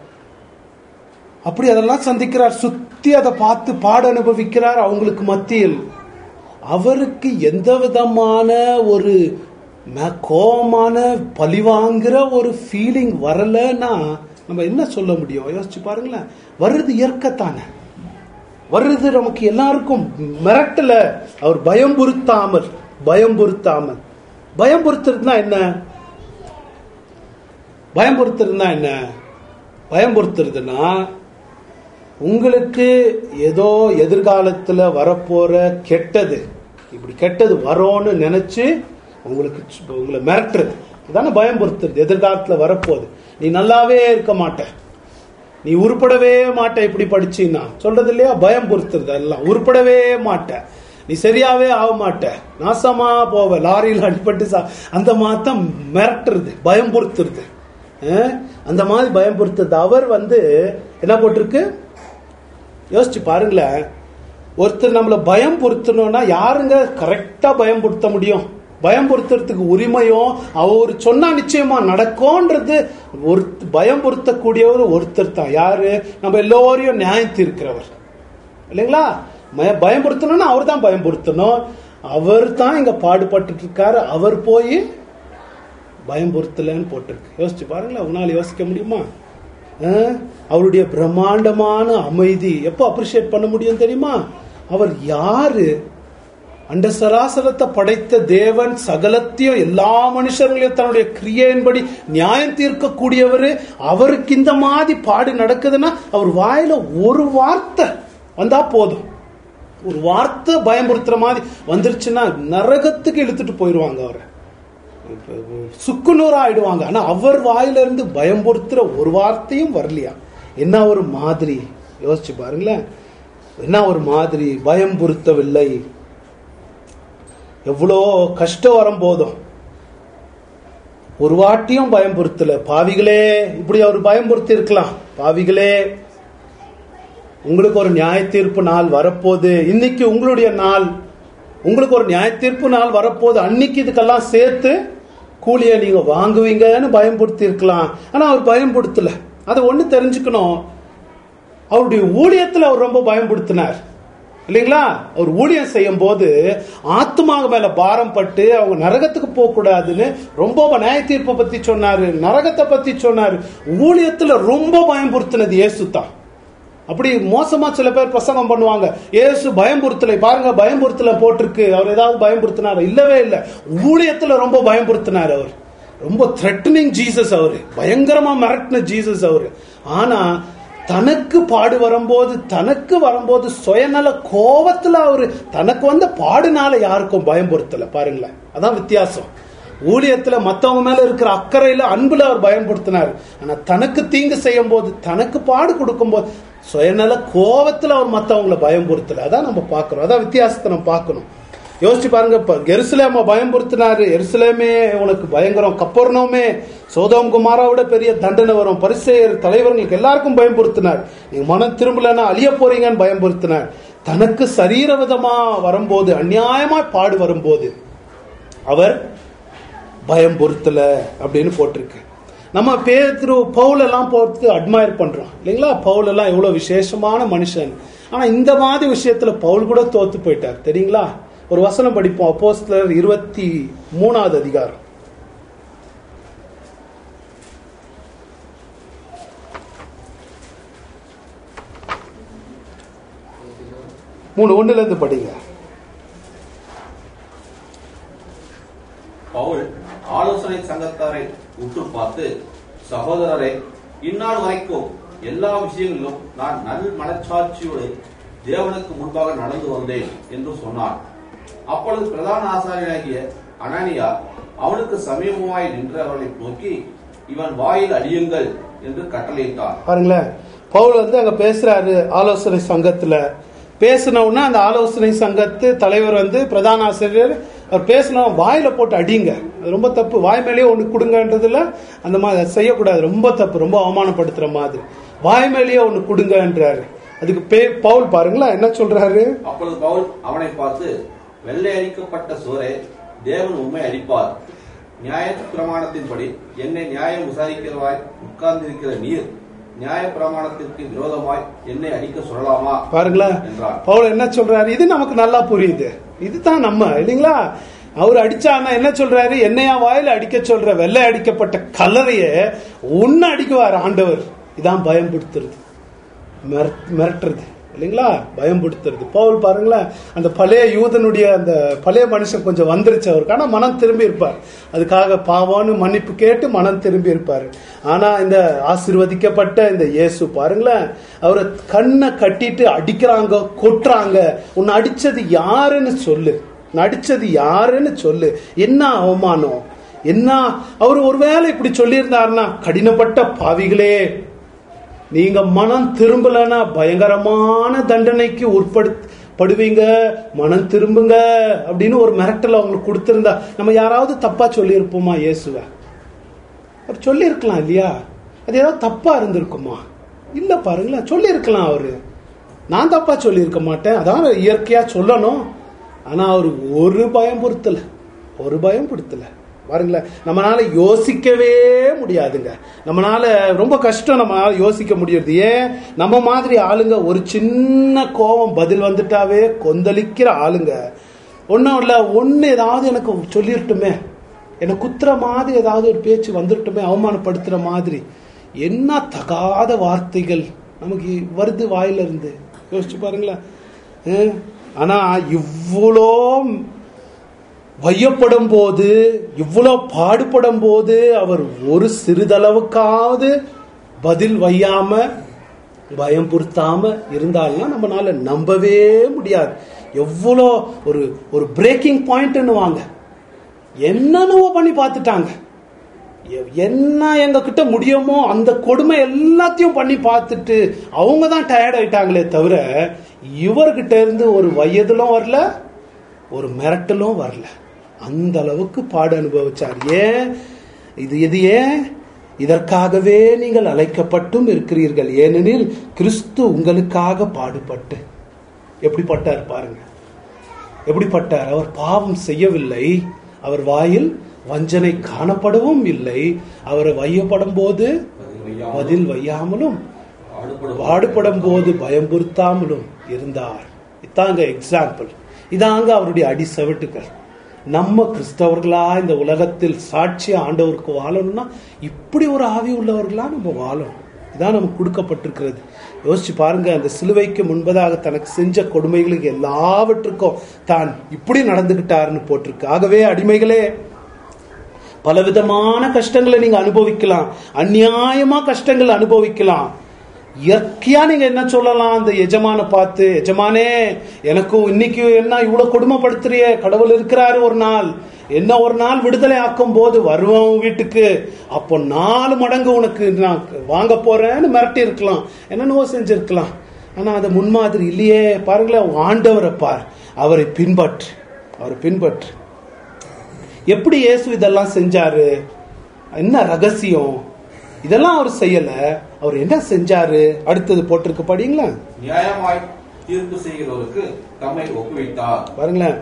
அப்படி அதெல்லாம் சந்திக்கிறார் சுத்தி அதை பார்த்து பாட அனுபவிக்கிறார் அவங்களுக்கு மத்தியில் அவருக்கு எந்த விதமான ஒரு ம- கோபமான பழிவாங்கிற ஒரு ஃபீலிங் வரலன்னா நம்ம என்ன சொல்ல முடியும் யோசிச்சு பாருங்களேன் வருது இயற்கைத்தானே வருது நமக்கு எல்லாருக்கும் மிரட்டல அவர் பயம் பொருத்தாமல் பயம் பொருத்தாமல் பயம் பொருத்துறதுனா என்ன பயம் பொருத்துறதுனா என்ன பயம் பொருத்துறதுன்னா உங்களுக்கு ஏதோ எதிர்காலத்துல வரப்போற கெட்டது இப்படி கெட்டது வரோன்னு நினைச்சு உங்களுக்கு சு- உங்களை மிரட்டுறது இதானே பயம் பொறுத்துறது எதிர்காலத்துல வரப்போகுது நீ நல்லாவே இருக்க மாட்ட நீ உருப்படவே மாட்ட இப்படி படிச்சீன்னா சொல்றது இல்லையா பயம் பொறுத்துறது எல்லாம் உருப்படவே மாட்ட நீ சரியாவே ஆக மாட்ட நாசமா போவ லாரியில் அடிபட்டு சா அந்த மாத்தம் மிரட்டுறது பயம் பொறுத்துறது அஹ்? அந்த மாதிரி பயம் பொறுத்துறது அவர் வந்து என்ன போட்டிருக்கு யோசிச்சு பாருங்களேன் ஒருத்தர் நம்மள பயம் பொருத்தணும்னா யாருங்க கரெக்டா பயம் பொருத்த முடியும் பயம் பொருத்துறதுக்கு உரிமையும் அவர் சொன்னா நிச்சயமா நடக்கும்ன்றது ஒரு பயம் பொருத்தக்கூடியவர் ஒருத்தர் தான் யாரு நம்ம எல்லோரையும் நியாயம் தீர்க்கிறவர் இல்லைங்களா மய- பயம் பொருத்தணும்னா அவர் தான் பயம் பொருத்தணும் அவர் தான் இங்க பாடுபட்டுட்டு இருக்காரு அவர் போய் பயம் பொருத்தலன்னு போட்டிருக்கு யோசிச்சு பாருங்களேன் உங்களால யோசிக்க முடியுமா அஹ்? அவருடைய பிரம்மாண்டமான அமைதி எப்போ அப்ரிஷியேட் பண்ண முடியும் தெரியுமா அவர் யாரு அண்ட சராசரத்தை படைத்த தேவன் சகலத்தையும் எல்லா மனுஷர்களையும் தன்னுடைய கிரியையின்படி நியாயம் தீர்க்கக்கூடியவர் அவருக்கு இந்த மாதிரி பாடு நடக்குதுன்னா அவர் வாயில ஒரு வார்த்தை வந்தா போதும் ஒரு வார்த்தை பயமுறுத்துற மாதிரி வந்துருச்சுன்னா நரகத்துக்கு இழுத்துட்டு போயிடுவாங்க அவரை சுக்குநூறா ஆயிடுவாங்க ஆனா அவர் வாயில இருந்து பயம் பொறுத்துற ஒரு வார்த்தையும் வரலையா என்ன ஒரு மாதிரி யோசிச்சு பாருங்களேன் என்ன ஒரு மாதிரி பயம் பொருத்தவில்லை எவ்வளோ கஷ்டம் வரும் போதும் ஒரு வாட்டியும் பயம் பொருத்தல பாவிகளே இப்படி அவர் பயம் பொருத்தி இருக்கலாம் பாவிகளே உங்களுக்கு ஒரு நியாய தீர்ப்பு நாள் வரப்போகுது இன்னைக்கு உங்களுடைய நாள் உங்களுக்கு ஒரு நியாய தீர்ப்பு நாள் வரப்போகுது அன்னைக்கு இதுக்கெல்லாம் சேர்த்து கூலியை நீங்க வாங்குவீங்கன்னு பயன்படுத்தி இருக்கலாம் ஆனா அவர் பயன்படுத்தல அதை ஒண்ணு தெரிஞ்சுக்கணும் அவருடைய ஊழியத்துல அவர் ரொம்ப பயன்படுத்தினார் இல்லைங்களா அவர் ஊழியம் செய்யும் போது ஆத்மாக மேல பாரம் பட்டு அவங்க நரகத்துக்கு போக கூடாதுன்னு ரொம்ப நியாய தீர்ப்பை பத்தி சொன்னாரு நரகத்தை பத்தி சொன்னாரு ஊழியத்துல ரொம்ப பயன்படுத்தினது இயேசு தான் அப்படி மோசமா சில பேர் பிரசங்கம் பண்ணுவாங்க இயேசு பயம்புறுத்தலை பாருங்க பயம்புறுத்தல போட்டிருக்கு அவர் ஏதாவது பயம்புறுத்தினார் இல்லவே இல்லை ஊழியத்துல ரொம்ப பயம்புறுத்தினார் அவர் ரொம்ப த்ரெட்டனிங் ஜீசஸ் அவரு பயங்கரமா மிரட்டின ஜீசஸ் அவரு ஆனா தனக்கு பாடு வரும்போது தனக்கு வரும்போது சுயநல கோபத்துல அவரு தனக்கு வந்த பாடுனால யாருக்கும் பயம்படுத்தல பாருங்களேன் அதான் வித்தியாசம் ஊழியத்துல மத்தவங்க மேல இருக்கிற அக்கறையில அன்புல அவர் பயன்படுத்தினார் ஆனா தனக்கு தீங்கு செய்யும் போது தனக்கு பாடு கொடுக்கும் போது சுயநல கோபத்துல அவர் மத்தவங்களை பயன்படுத்தல அதான் நம்ம பார்க்கிறோம் அதான் வித்தியாசத்தை நம்ம பார்க்கணும் யோசிச்சு பாருங்க இப்ப எருசலேம பயம்புறுத்தினாரு எருசலேமே உனக்கு பயங்கரம் கப்பர்னோமே சோதோம் குமாராவோட பெரிய தண்டனை வரும் பரிசெயர் தலைவர்களுக்கு எல்லாருக்கும் பயம்புறுத்தினார் நீங்க மனம் திரும்பலன்னா அழிய போறீங்கன்னு பயம்புறுத்தினார் தனக்கு சரீர விதமா வரும்போது அநியாயமா பாடு வரும்போது அவர் பயம் பொறுத்தல அப்படின்னு போட்டிருக்கு நம்ம பேத்ரு பவுல் எல்லாம் போட்டு அட்மயர் பண்றோம் இல்லைங்களா பவுல் எல்லாம் எவ்வளவு விசேஷமான மனுஷன் ஆனா இந்த மாதிரி விஷயத்துல பவுல் கூட தோத்து போயிட்டார் தெரியுங்களா ஒரு வசனம் படிப்போம் அப்போஸ்தலர் இருபத்தி மூணாவது அதிகாரம் மூணு ஒண்ணுல இருந்து படிங்க பவுல் ஆலோசனை சங்கத்தாரை உற்று பார்த்து சகோதரரே இந்நாள் வரைக்கும் எல்லா விஷயங்களிலும் நான் நல் மனச்சாட்சியோடு தேவனுக்கு முன்பாக நடந்து வந்தேன் என்று சொன்னான் அப்பொழுது பிரதான ஆசாரியனாகிய அனனியா அவனுக்கு சமீபமாய் நின்று அவர்களை நோக்கி இவன் வாயில் அடியுங்கள் என்று கட்டளையிட்டான் பாருங்களேன் பவுல் வந்து அங்க பேசுறாரு ஆலோசனை சங்கத்துல பேசின உடனே அந்த ஆலோசனை சங்கத்து தலைவர் வந்து பிரதான ஆசிரியர் அவர் பேசின வாயில போட்டு அடிங்க அது ரொம்ப தப்பு வாய் மேலேயே ஒண்ணு கொடுங்கன்றதுல அந்த மாதிரி அதை செய்யக்கூடாது ரொம்ப தப்பு ரொம்ப அவமானப்படுத்துற மாதிரி வாய் மேலேயே ஒண்ணு கொடுங்கன்றாரு அதுக்கு பே பவுல் பாருங்களேன் என்ன சொல்றாரு அப்பொழுது பவுல் அவனை பார்த்து வெள்ளை அடிக்கப்பட்ட சோரே தேவன் உண்மை அடிப்பார் நியாய பிரமாணத்தின்படி என்னை நியாயம் விசாரிக்கிறவாய் உட்கார்ந்திருக்கிற நீர் நியாய பிரமாணத்திற்கு விரோதமாய் என்னை அடிக்க சொல்லலாமா பாருங்களேன் என்றார் பவுல் என்ன சொல்றாரு இது நமக்கு நல்லா புரியுது இதுதான் நம்ம இல்லைங்களா அவர் அடிச்சான்னா என்ன சொல்றாரு என்னையா வாயில அடிக்க சொல்ற வெள்ளை அடிக்கப்பட்ட கலரைய ஒன்னு அடிக்குவார் ஆண்டவர் இதான் பயம்படுத்துறது மிரட்- மிரட்டுறது இல்லைங்களா பயம்படுத்துறது பவுல் பாருங்களேன் அந்த பழைய யூதனுடைய அந்த பழைய மனுஷன் கொஞ்சம் வந்துருச்சு அவருக்கு ஆனா மனம் திரும்பி இருப்பார் அதுக்காக பாவான்னு மன்னிப்பு கேட்டு மனம் திரும்பி இருப்பார் ஆனா இந்த ஆசீர்வதிக்கப்பட்ட இந்த இயேசு பாருங்களேன் அவரை கண்ணை கட்டிட்டு அடிக்கிறாங்க கொட்டுறாங்க உன்னை அடிச்சது யாருன்னு சொல்லு உன்னை அடிச்சது யாருன்னு சொல்லு என்ன அவமானம் என்ன அவர் ஒருவேளை இப்படி சொல்லியிருந்தாருன்னா கடினப்பட்ட பாவிகளே நீங்க மனம் திரும்பலனா பயங்கரமான தண்டனைக்கு உட்படுவீங்க மனம் திரும்புங்க அப்படின்னு ஒரு மிரட்டல் அவங்களுக்கு கொடுத்திருந்தா நம்ம யாராவது தப்பா சொல்லியிருப்போமா இயேசுவ அவர் சொல்லியிருக்கலாம் இல்லையா அது ஏதாவது தப்பா இருந்திருக்குமா இல்ல பாருங்களேன் சொல்லியிருக்கலாம் அவரு நான் தப்பா சொல்லியிருக்க மாட்டேன் அதான் இயற்கையா சொல்லணும் ஆனா அவர் ஒரு பயம் பொறுத்தல ஒரு பயம் பொறுத்தல பாருங்களேன் நம்மளால யோசிக்கவே முடியாதுங்க நம்மளால ரொம்ப கஷ்டம் நம்மளால யோசிக்க முடியுது ஏன் நம்ம மாதிரி ஆளுங்க ஒரு சின்ன கோபம் பதில் வந்துட்டாவே கொந்தளிக்கிற ஆளுங்க ஒன்றும் இல்லை ஒன்று ஏதாவது எனக்கு சொல்லிருட்டுமே என்னை குத்துற மாதிரி ஏதாவது ஒரு பேச்சு வந்துருட்டுமே அவமானப்படுத்துற மாதிரி என்ன தகாத வார்த்தைகள் நமக்கு வருது வாயில இருந்து யோசிச்சு பாருங்களேன் அஹ், ஆனா இவ்வளோ வையப்படும் போது இவ்வளோ பாடுபடும் போது அவர் ஒரு சிறிதளவுக்காவது பதில் வையாம பயம் பொருத்தாம இருந்தால்னா நம்மளால நம்பவே முடியாது எவ்வளோ ஒரு ஒரு பிரேக்கிங் பாயிண்ட்னு வாங்க என்னென்னவோ பண்ணி பார்த்துட்டாங்க எ- என்ன எங்க கிட்ட முடியுமோ அந்த கொடுமை எல்லாத்தையும் பண்ணி பார்த்துட்டு அவங்க தான் டயர்ட் ஆயிட்டாங்களே தவிர இவர்கிட்ட இருந்து ஒரு வயதிலும் வரல ஒரு மிரட்டலும் வரல அந்த அளவுக்கு பாடு அனுபவிச்சார் ஏன் இது இது ஏன் இதற்காகவே நீங்கள் அழைக்கப்பட்டும் இருக்கிறீர்கள் ஏனெனில் கிறிஸ்து உங்களுக்காக பாடுபட்டு எப்படிப்பட்டார் பாருங்க எப்படிப்பட்டார் அவர் பாவம் செய்யவில்லை அவர் வாயில் வஞ்சனை காணப்படவும் இல்லை அவரை வையப்படும் போது பதில் வையாமலும் பாடுபடும் பாடுபடும் போது பயம்புறுத்தாமலும் இருந்தார் இதாங்க எக்ஸாம்பிள் இதாங்க அவருடைய அடி செவட்டுகள் நம்ம கிறிஸ்தவர்களா இந்த உலகத்தில் சாட்சி ஆண்டவருக்கு வாழணும்னா இப்படி ஒரு ஆவி உள்ளவர்களா நம்ம வாழணும் இதான் நமக்கு கொடுக்கப்பட்டிருக்கிறது யோசிச்சு பாருங்க அந்த சிலுவைக்கு முன்பதாக தனக்கு செஞ்ச கொடுமைகளுக்கு எல்லாவற்றுக்கும் தான் இப்படி நடந்துகிட்டாருன்னு போட்டிருக்கு ஆகவே அடிமைகளே பலவிதமான கஷ்டங்களை நீங்க அனுபவிக்கலாம் அநியாயமா கஷ்டங்கள் அனுபவிக்கலாம் இயற்கையா நீங்க என்ன சொல்லலாம் அந்த எஜமான பார்த்து எஜமானே எனக்கும் இன்னைக்கு என்ன இவ்வளவு கொடுமைப்படுத்துறியே கடவுள் இருக்கிறாரு ஒரு நாள் என்ன ஒரு நாள் விடுதலை ஆக்கும் போது வருவான் உன் வீட்டுக்கு அப்போ நாலு மடங்கு உனக்கு நான் வாங்க போறேன்னு மிரட்டி இருக்கலாம் என்னென்னவோ செஞ்சிருக்கலாம் ஆனா அது முன்மாதிரி இல்லையே பாருங்களேன் உன் ஆண்டவரை பார் அவரை பின்பற்று அவர் பின்பற்று எப்படி இயேசு இதெல்லாம் செஞ்சாரு என்ன ரகசியம் இதெல்லாம் அவர் செய்யல அவர் என்ன செஞ்சாரு அடுத்தது போட்டிருக்கு படிங்களா நியாயமாய் தீர்ப்பு செய்கிறவருக்கு தம்மை ஒப்புவித்தார் பாருங்களேன்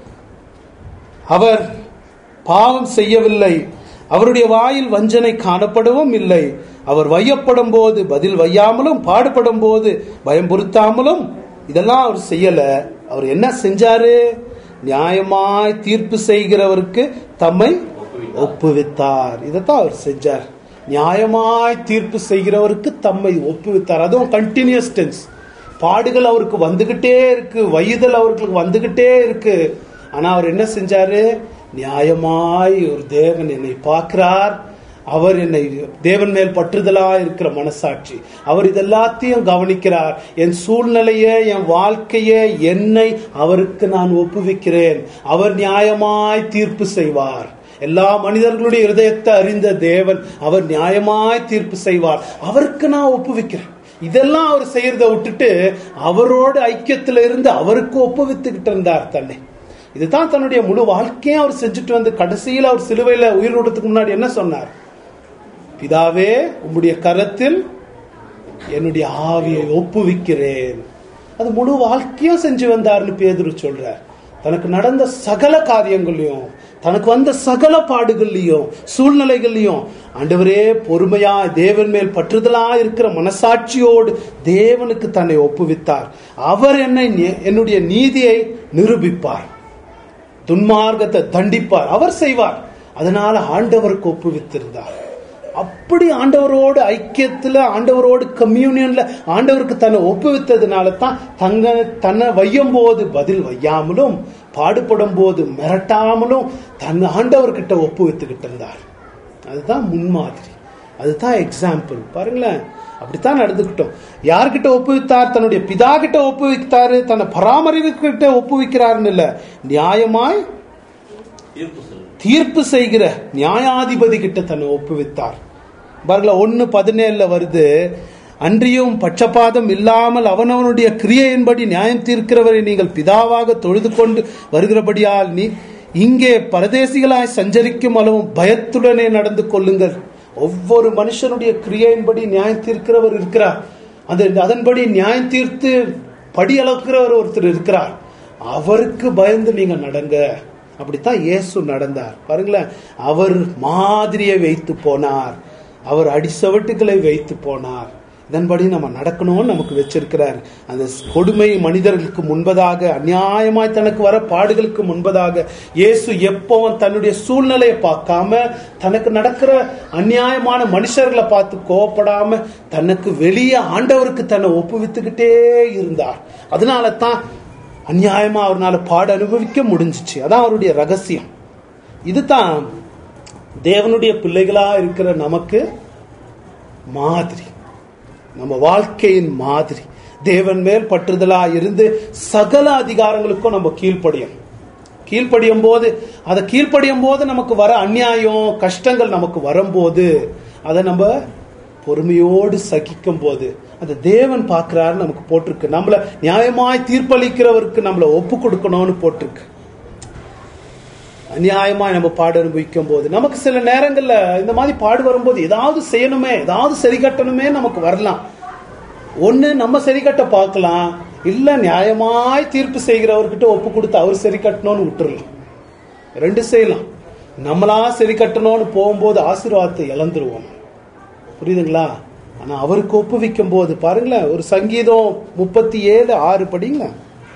அவர் பாவம் செய்யவில்லை அவருடைய வாயில் வஞ்சனை காணப்படவும் இல்லை அவர் வையப்படும் போது பதில் வையாமலும் பாடுபடும் போது பயம் பொருத்தாமலும் இதெல்லாம் அவர் செய்யல அவர் என்ன செஞ்சாரு நியாயமாய் தீர்ப்பு செய்கிறவருக்கு தம்மை ஒப்புவித்தார். ஒப்புவித்தார் இதைத்தான் அவர் செஞ்சார் நியாயமாய் தீர்ப்பு செய்கிறவருக்கு தம்மை ஒப்புவித்தார் அதுவும் கண்டினியூஸ் டென்ஸ் பாடுகள் அவருக்கு வந்துகிட்டே இருக்கு வயதல் அவருக்கு வந்துகிட்டே இருக்கு ஆனா அவர் என்ன செஞ்சாரு நியாயமாய் ஒரு தேவன் என்னை பார்க்கிறார் அவர் என்னை தேவன் மேல் பற்றுதலா இருக்கிற மனசாட்சி அவர் இதெல்லாத்தையும் கவனிக்கிறார் என் சூழ்நிலையை என் வாழ்க்கையை என்னை அவருக்கு நான் ஒப்புவிக்கிறேன் அவர் நியாயமாய் தீர்ப்பு செய்வார் எல்லா மனிதர்களுடைய இருதயத்தை அறிந்த தேவன் அவர் நியாயமாய் தீர்ப்பு செய்வார் அவருக்கு நான் ஒப்புவிக்கிறேன் இதெல்லாம் அவர் செய்யறதை விட்டுட்டு அவரோட ஐக்கியத்துல இருந்து அவருக்கு ஒப்புவித்துக்கிட்டு இருந்தார் தன்னை இதுதான் தன்னுடைய முழு வாழ்க்கையும் அவர் செஞ்சுட்டு வந்து கடைசியில் அவர் சிலுவையில உயிர் விடுறதுக்கு முன்னாடி என்ன சொன்னார் பிதாவே உம்முடைய கரத்தில் என்னுடைய ஆவியை ஒப்புவிக்கிறேன் அது முழு வாழ்க்கையும் செஞ்சு வந்தார்னு பேதுரு சொல்றார் தனக்கு நடந்த சகல காரியங்களையும் தனக்கு வந்த சகல பாடுகள்லையும் சூழ்நிலைகள்லையும் ஆண்டவரே பொறுமையா தேவன் மேல் பற்றுதலா இருக்கிற மனசாட்சியோடு தேவனுக்கு தன்னை ஒப்புவித்தார் அவர் என்னை நி- என்னுடைய நீதியை நிரூபிப்பார் துன்மார்க்கத்தை தண்டிப்பார் அவர் செய்வார் அதனால ஆண்டவருக்கு ஒப்புவித்திருந்தார் அப்படி ஆண்டவரோடு ஐக்கியத்துல ஆண்டவரோடு கம்யூனியன்ல ஆண்டவருக்கு தன்னை ஒப்புவித்ததுனால தான் தங்க தன்னை வையும் போது பதில் வையாமலும் பாடுபடும் போது மிரட்டாமலும் தன் ஆண்டவர்கிட்ட ஒப்புவித்துக்கிட்டு இருந்தார் அதுதான் முன்மாதிரி அதுதான் எக்ஸாம்பிள் பாருங்களேன் அப்படித்தான் நடந்துக்கிட்டோம் யார்கிட்ட ஒப்புவித்தார் தன்னுடைய பிதா கிட்ட ஒப்புவித்தாரு தன்னை பராமரிக்கிட்ட ஒப்புவிக்கிறாருன்னு இல்ல நியாயமாய் தீர்ப்பு சொல்லு தீர்ப்பு செய்கிற நியாயாதிபதி கிட்ட தன்னை ஒப்புவித்தார் பாருங்களா ஒன்னு பதினேழுல வருது அன்றியும் பட்சபாதம் இல்லாமல் அவனவனுடைய கிரியையின்படி நியாயம் தீர்க்கிறவரை நீங்கள் பிதாவாக தொழுது கொண்டு வருகிறபடியால் நீ இங்கே பரதேசிகளாய் சஞ்சரிக்கும் அளவும் பயத்துடனே நடந்து கொள்ளுங்கள் ஒவ்வொரு மனுஷனுடைய கிரியையின்படி நியாயம் தீர்க்கிறவர் இருக்கிறார் அது அதன்படி நியாயம் தீர்த்து படி அளக்கிறவர் ஒருத்தர் இருக்கிறார் அவருக்கு பயந்து நீங்க நடங்க அப்படித்தான் இயேசு நடந்தார் பாருங்களேன் அவர் மாதிரியை வைத்து போனார் அவர் அடிசவட்டுகளை வைத்து போனார் இதன்படி நம்ம நடக்கணும்னு நமக்கு வச்சிருக்கிறார் அந்த கொடுமை மனிதர்களுக்கு முன்பதாக அநியாயமாய் தனக்கு வர பாடுகளுக்கு முன்பதாக இயேசு எப்பவும் தன்னுடைய சூழ்நிலையை பார்க்காம தனக்கு நடக்கிற அநியாயமான மனுஷர்களை பார்த்து கோவப்படாம தனக்கு வெளியே ஆண்டவருக்கு தன்னை ஒப்புவித்துக்கிட்டே இருந்தார் அதனால தான் அநியாயமா அவர்னால பாட அனுபவிக்க முடிஞ்சிச்சு அதான் அவருடைய ரகசியம் இதுதான் தேவனுடைய பிள்ளைகளா இருக்கிற நமக்கு மாதிரி நம்ம வாழ்க்கையின் மாதிரி தேவன் மேல் பற்றுதலா இருந்து சகல அதிகாரங்களுக்கும் நம்ம கீழ்ப்படியும் கீழ்ப்படியும் போது அதை கீழ்ப்படியும் போது நமக்கு வர அநியாயம் கஷ்டங்கள் நமக்கு வரும்போது அதை நம்ம பொறுமையோடு சகிக்கும் போது அந்த தேவன் பார்க்கிறாரு நமக்கு போட்டிருக்கு நம்மள நியாயமாய் தீர்ப்பளிக்கிறவருக்கு நம்மள ஒப்பு கொடுக்கணும்னு போட்டிருக்கு அநியாயமாய் நம்ம பாடு அனுபவிக்கும் போது நமக்கு சில நேரங்கள்ல இந்த மாதிரி பாடு வரும்போது ஏதாவது செய்யணுமே ஏதாவது சரி கட்டணுமே நமக்கு வரலாம் ஒண்ணு நம்ம சரி கட்ட பார்க்கலாம் இல்ல நியாயமாய் தீர்ப்பு செய்கிறவர்கிட்ட ஒப்பு கொடுத்து அவர் சரி கட்டணும்னு விட்டுறலாம் ரெண்டு செய்யலாம் நம்மளா சரி கட்டணும்னு போகும்போது ஆசீர்வாதத்தை இழந்துருவோம் புரியுதுங்களா ஆனா அவருக்கு ஒப்புவிக்கும் போது பாருங்களேன் ஒரு சங்கீதம் முப்பத்தி ஏழு ஆறு படிங்களா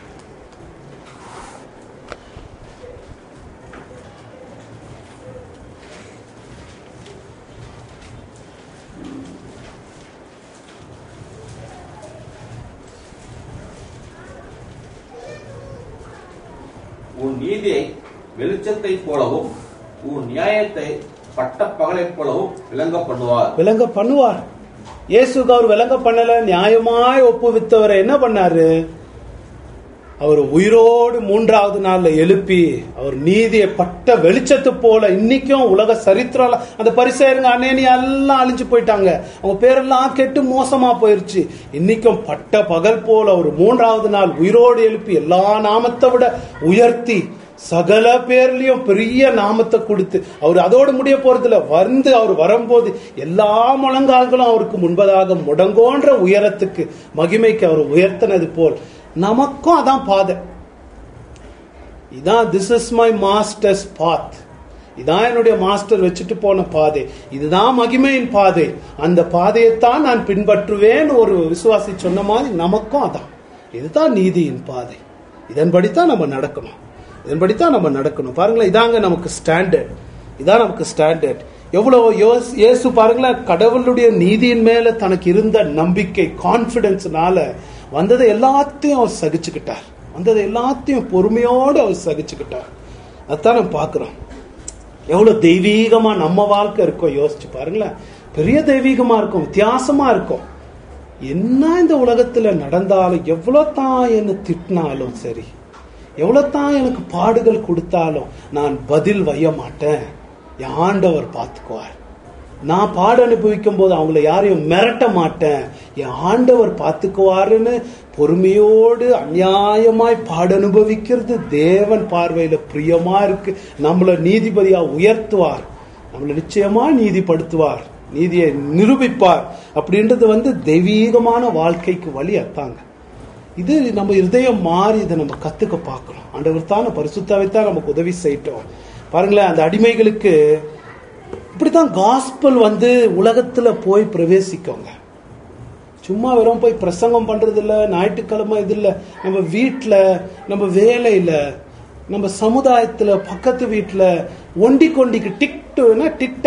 உன் நீதியை வெளிச்சத்தை போலவும் உன் நியாயத்தை பட்டப்பகலைப் போலவும் விளங்க பண்ணுவார் விளங்க பண்ணுவார் இயேசுக்கு அவர் விளங்க பண்ணல நியாயமாய் ஒப்புவித்தவரை என்ன பண்ணாரு அவர் உயிரோடு மூன்றாவது நாள்ல எழுப்பி அவர் நீதியை பட்ட வெளிச்சத்து போல இன்னைக்கும் உலக சரித்திரம் அந்த பரிசேருங்க அநேனி எல்லாம் அழிஞ்சு போயிட்டாங்க அவங்க பேரெல்லாம் கெட்டு மோசமா போயிருச்சு இன்னைக்கும் பட்ட பகல் போல ஒரு மூன்றாவது நாள் உயிரோடு எழுப்பி எல்லா நாமத்தை விட உயர்த்தி சகல பேர்லயும் பெரிய நாமத்தை கொடுத்து அவர் அதோடு முடிய போறதுல வந்து அவர் வரும்போது எல்லா முழங்கால்களும் அவருக்கு முன்பதாக முடங்கோன்ற உயரத்துக்கு மகிமைக்கு அவர் உயர்த்தினது போல் நமக்கும் அதான் பாதை இதான் this is my master's path இதான் என்னுடைய மாஸ்டர் வச்சுட்டு போன பாதை இதுதான் மகிமையின் பாதை அந்த பாதையைத்தான் நான் பின்பற்றுவேன் ஒரு விசுவாசி சொன்ன மாதிரி நமக்கும் அதான் இதுதான் நீதியின் பாதை இதன்படித்தான் நம்ம நடக்கணும் இதன்படித்தான் நம்ம நடக்கணும் பாருங்களேன் இதாங்க நமக்கு ஸ்டாண்டர்ட் இதான் நமக்கு ஸ்டாண்டர்ட் எவ்வளவு யோஸ்- இயேசு பாருங்களேன் கடவுளுடைய நீதியின் மேல தனக்கு இருந்த நம்பிக்கை கான்பிடன்ஸ்னால வந்ததை எல்லாத்தையும் அவர் சகிச்சுக்கிட்டார் வந்ததை எல்லாத்தையும் பொறுமையோடு அவர் சகிச்சுக்கிட்டார் அதான் நம்ம பார்க்கிறோம் எவ்வளவு தெய்வீகமா நம்ம வாழ்க்கை இருக்கும் யோசிச்சு பாருங்களேன் பெரிய தெய்வீகமா இருக்கும் வித்தியாசமா இருக்கும் என்ன இந்த உலகத்துல நடந்தாலும் எவ்வளவு தான் என்ன திட்டினாலும் சரி எவ்வளவு தான் எனக்கு பாடுகள் கொடுத்தாலும் நான் பதில் வைய மாட்டேன் என் ஆண்டவர் பார்த்துக்குவார் நான் பாடு அனுபவிக்கும் போது அவங்கள யாரையும் மிரட்ட மாட்டேன் என் ஆண்டவர் பார்த்துக்குவாருன்னு பொறுமையோடு அநியாயமாய் பாடு அனுபவிக்கிறது தேவன் பார்வையில பிரியமா இருக்கு நம்மள நீதிபதியா உயர்த்துவார் நம்மளை நிச்சயமா நீதிப்படுத்துவார் நீதியை நிரூபிப்பார் அப்படின்றது வந்து தெய்வீகமான வாழ்க்கைக்கு வழி அத்தாங்க இது நம்ம இருதயம் மாறி இதை நம்ம கத்துக்க பார்க்கணும் ஆண்டவர் தான் பரிசுத்தாவை தான் நமக்கு உதவி செய்யட்டும் பாருங்களேன் அந்த அடிமைகளுக்கு இப்படித்தான் காஸ்பல் வந்து உலகத்துல போய் பிரவேசிக்கோங்க சும்மா வெறும் போய் பிரசங்கம் பண்றது இல்ல ஞாயிற்றுக்கிழமை இது இல்ல நம்ம வீட்டுல நம்ம வேலையில நம்ம சமுதாயத்துல பக்கத்து வீட்டுல ஒண்டி கொண்டிக்கு டிக்டு டிக்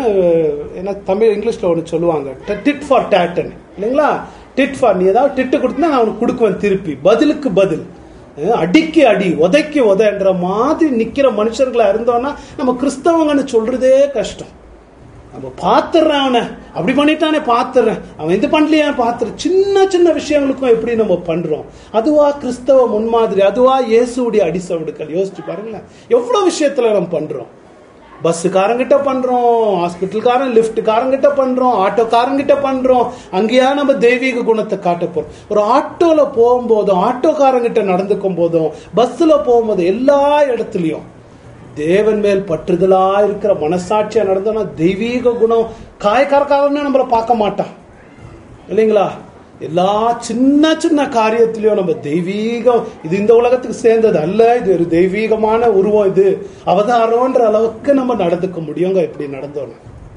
என்ன தமிழ் இங்கிலீஷ்ல ஒன்று சொல்லுவாங்க டிட் ஃபார் டேட்டன் இல்லைங்களா டிட் ஃபார் நீ ஏதாவது டிட்டு கொடுத்தா நான் உனக்கு கொடுக்குவேன் திருப்பி பதிலுக்கு பதில் அஹ் அடிக்கு அடி உதைக்கு உதைன்ற மாதிரி நிக்கிற மனுஷர்களா இருந்தோம்னா நம்ம கிறிஸ்தவங்கன்னு சொல்றதே கஷ்டம் நம்ம பாத்துறேன் அவனை அப்படி பண்ணிட்டானே பாத்துறேன் அவன் இது பண்ணலையா பாத்துறேன் சின்ன சின்ன விஷயங்களுக்கும் எப்படி நம்ம பண்றோம் அதுவா கிறிஸ்தவ முன்மாதிரி அதுவா இயேசுடைய அடிசவடுக்கள் யோசிச்சு பாருங்களேன் எவ்வளவு விஷயத்துல நம்ம பண்றோம் பஸ்ஸுக்காரங்கிட்ட பண்றோம் ஹாஸ்பிட்டல்காரன் லிஃப்ட்காரங்கிட்ட பண்றோம் ஆட்டோக்காரங்கிட்ட பண்றோம் அங்கேயா நம்ம தெய்வீக குணத்தை காட்ட போறோம் ஒரு ஆட்டோல போகும்போதும் ஆட்டோக்காரங்கிட்ட நடந்துக்கும் போதும் பஸ்ல போகும்போது எல்லா இடத்துலயும் தேவன் மேல் பற்றுதலா இருக்கிற மனசாட்சியா நடந்தோம்னா தெய்வீக குணம் காயக்காரக்காரன்னு நம்மள பார்க்க மாட்டான் இல்லைங்களா எல்லா சின்ன சின்ன காரியத்திலயும் நம்ம தெய்வீகம் இது இந்த உலகத்துக்கு சேர்ந்தது அல்ல இது ஒரு தெய்வீகமான உருவம் இது அவதாரம்ன்ற அளவுக்கு நம்ம நடந்துக்க முடியுங்க இப்படி நடந்தோன்னு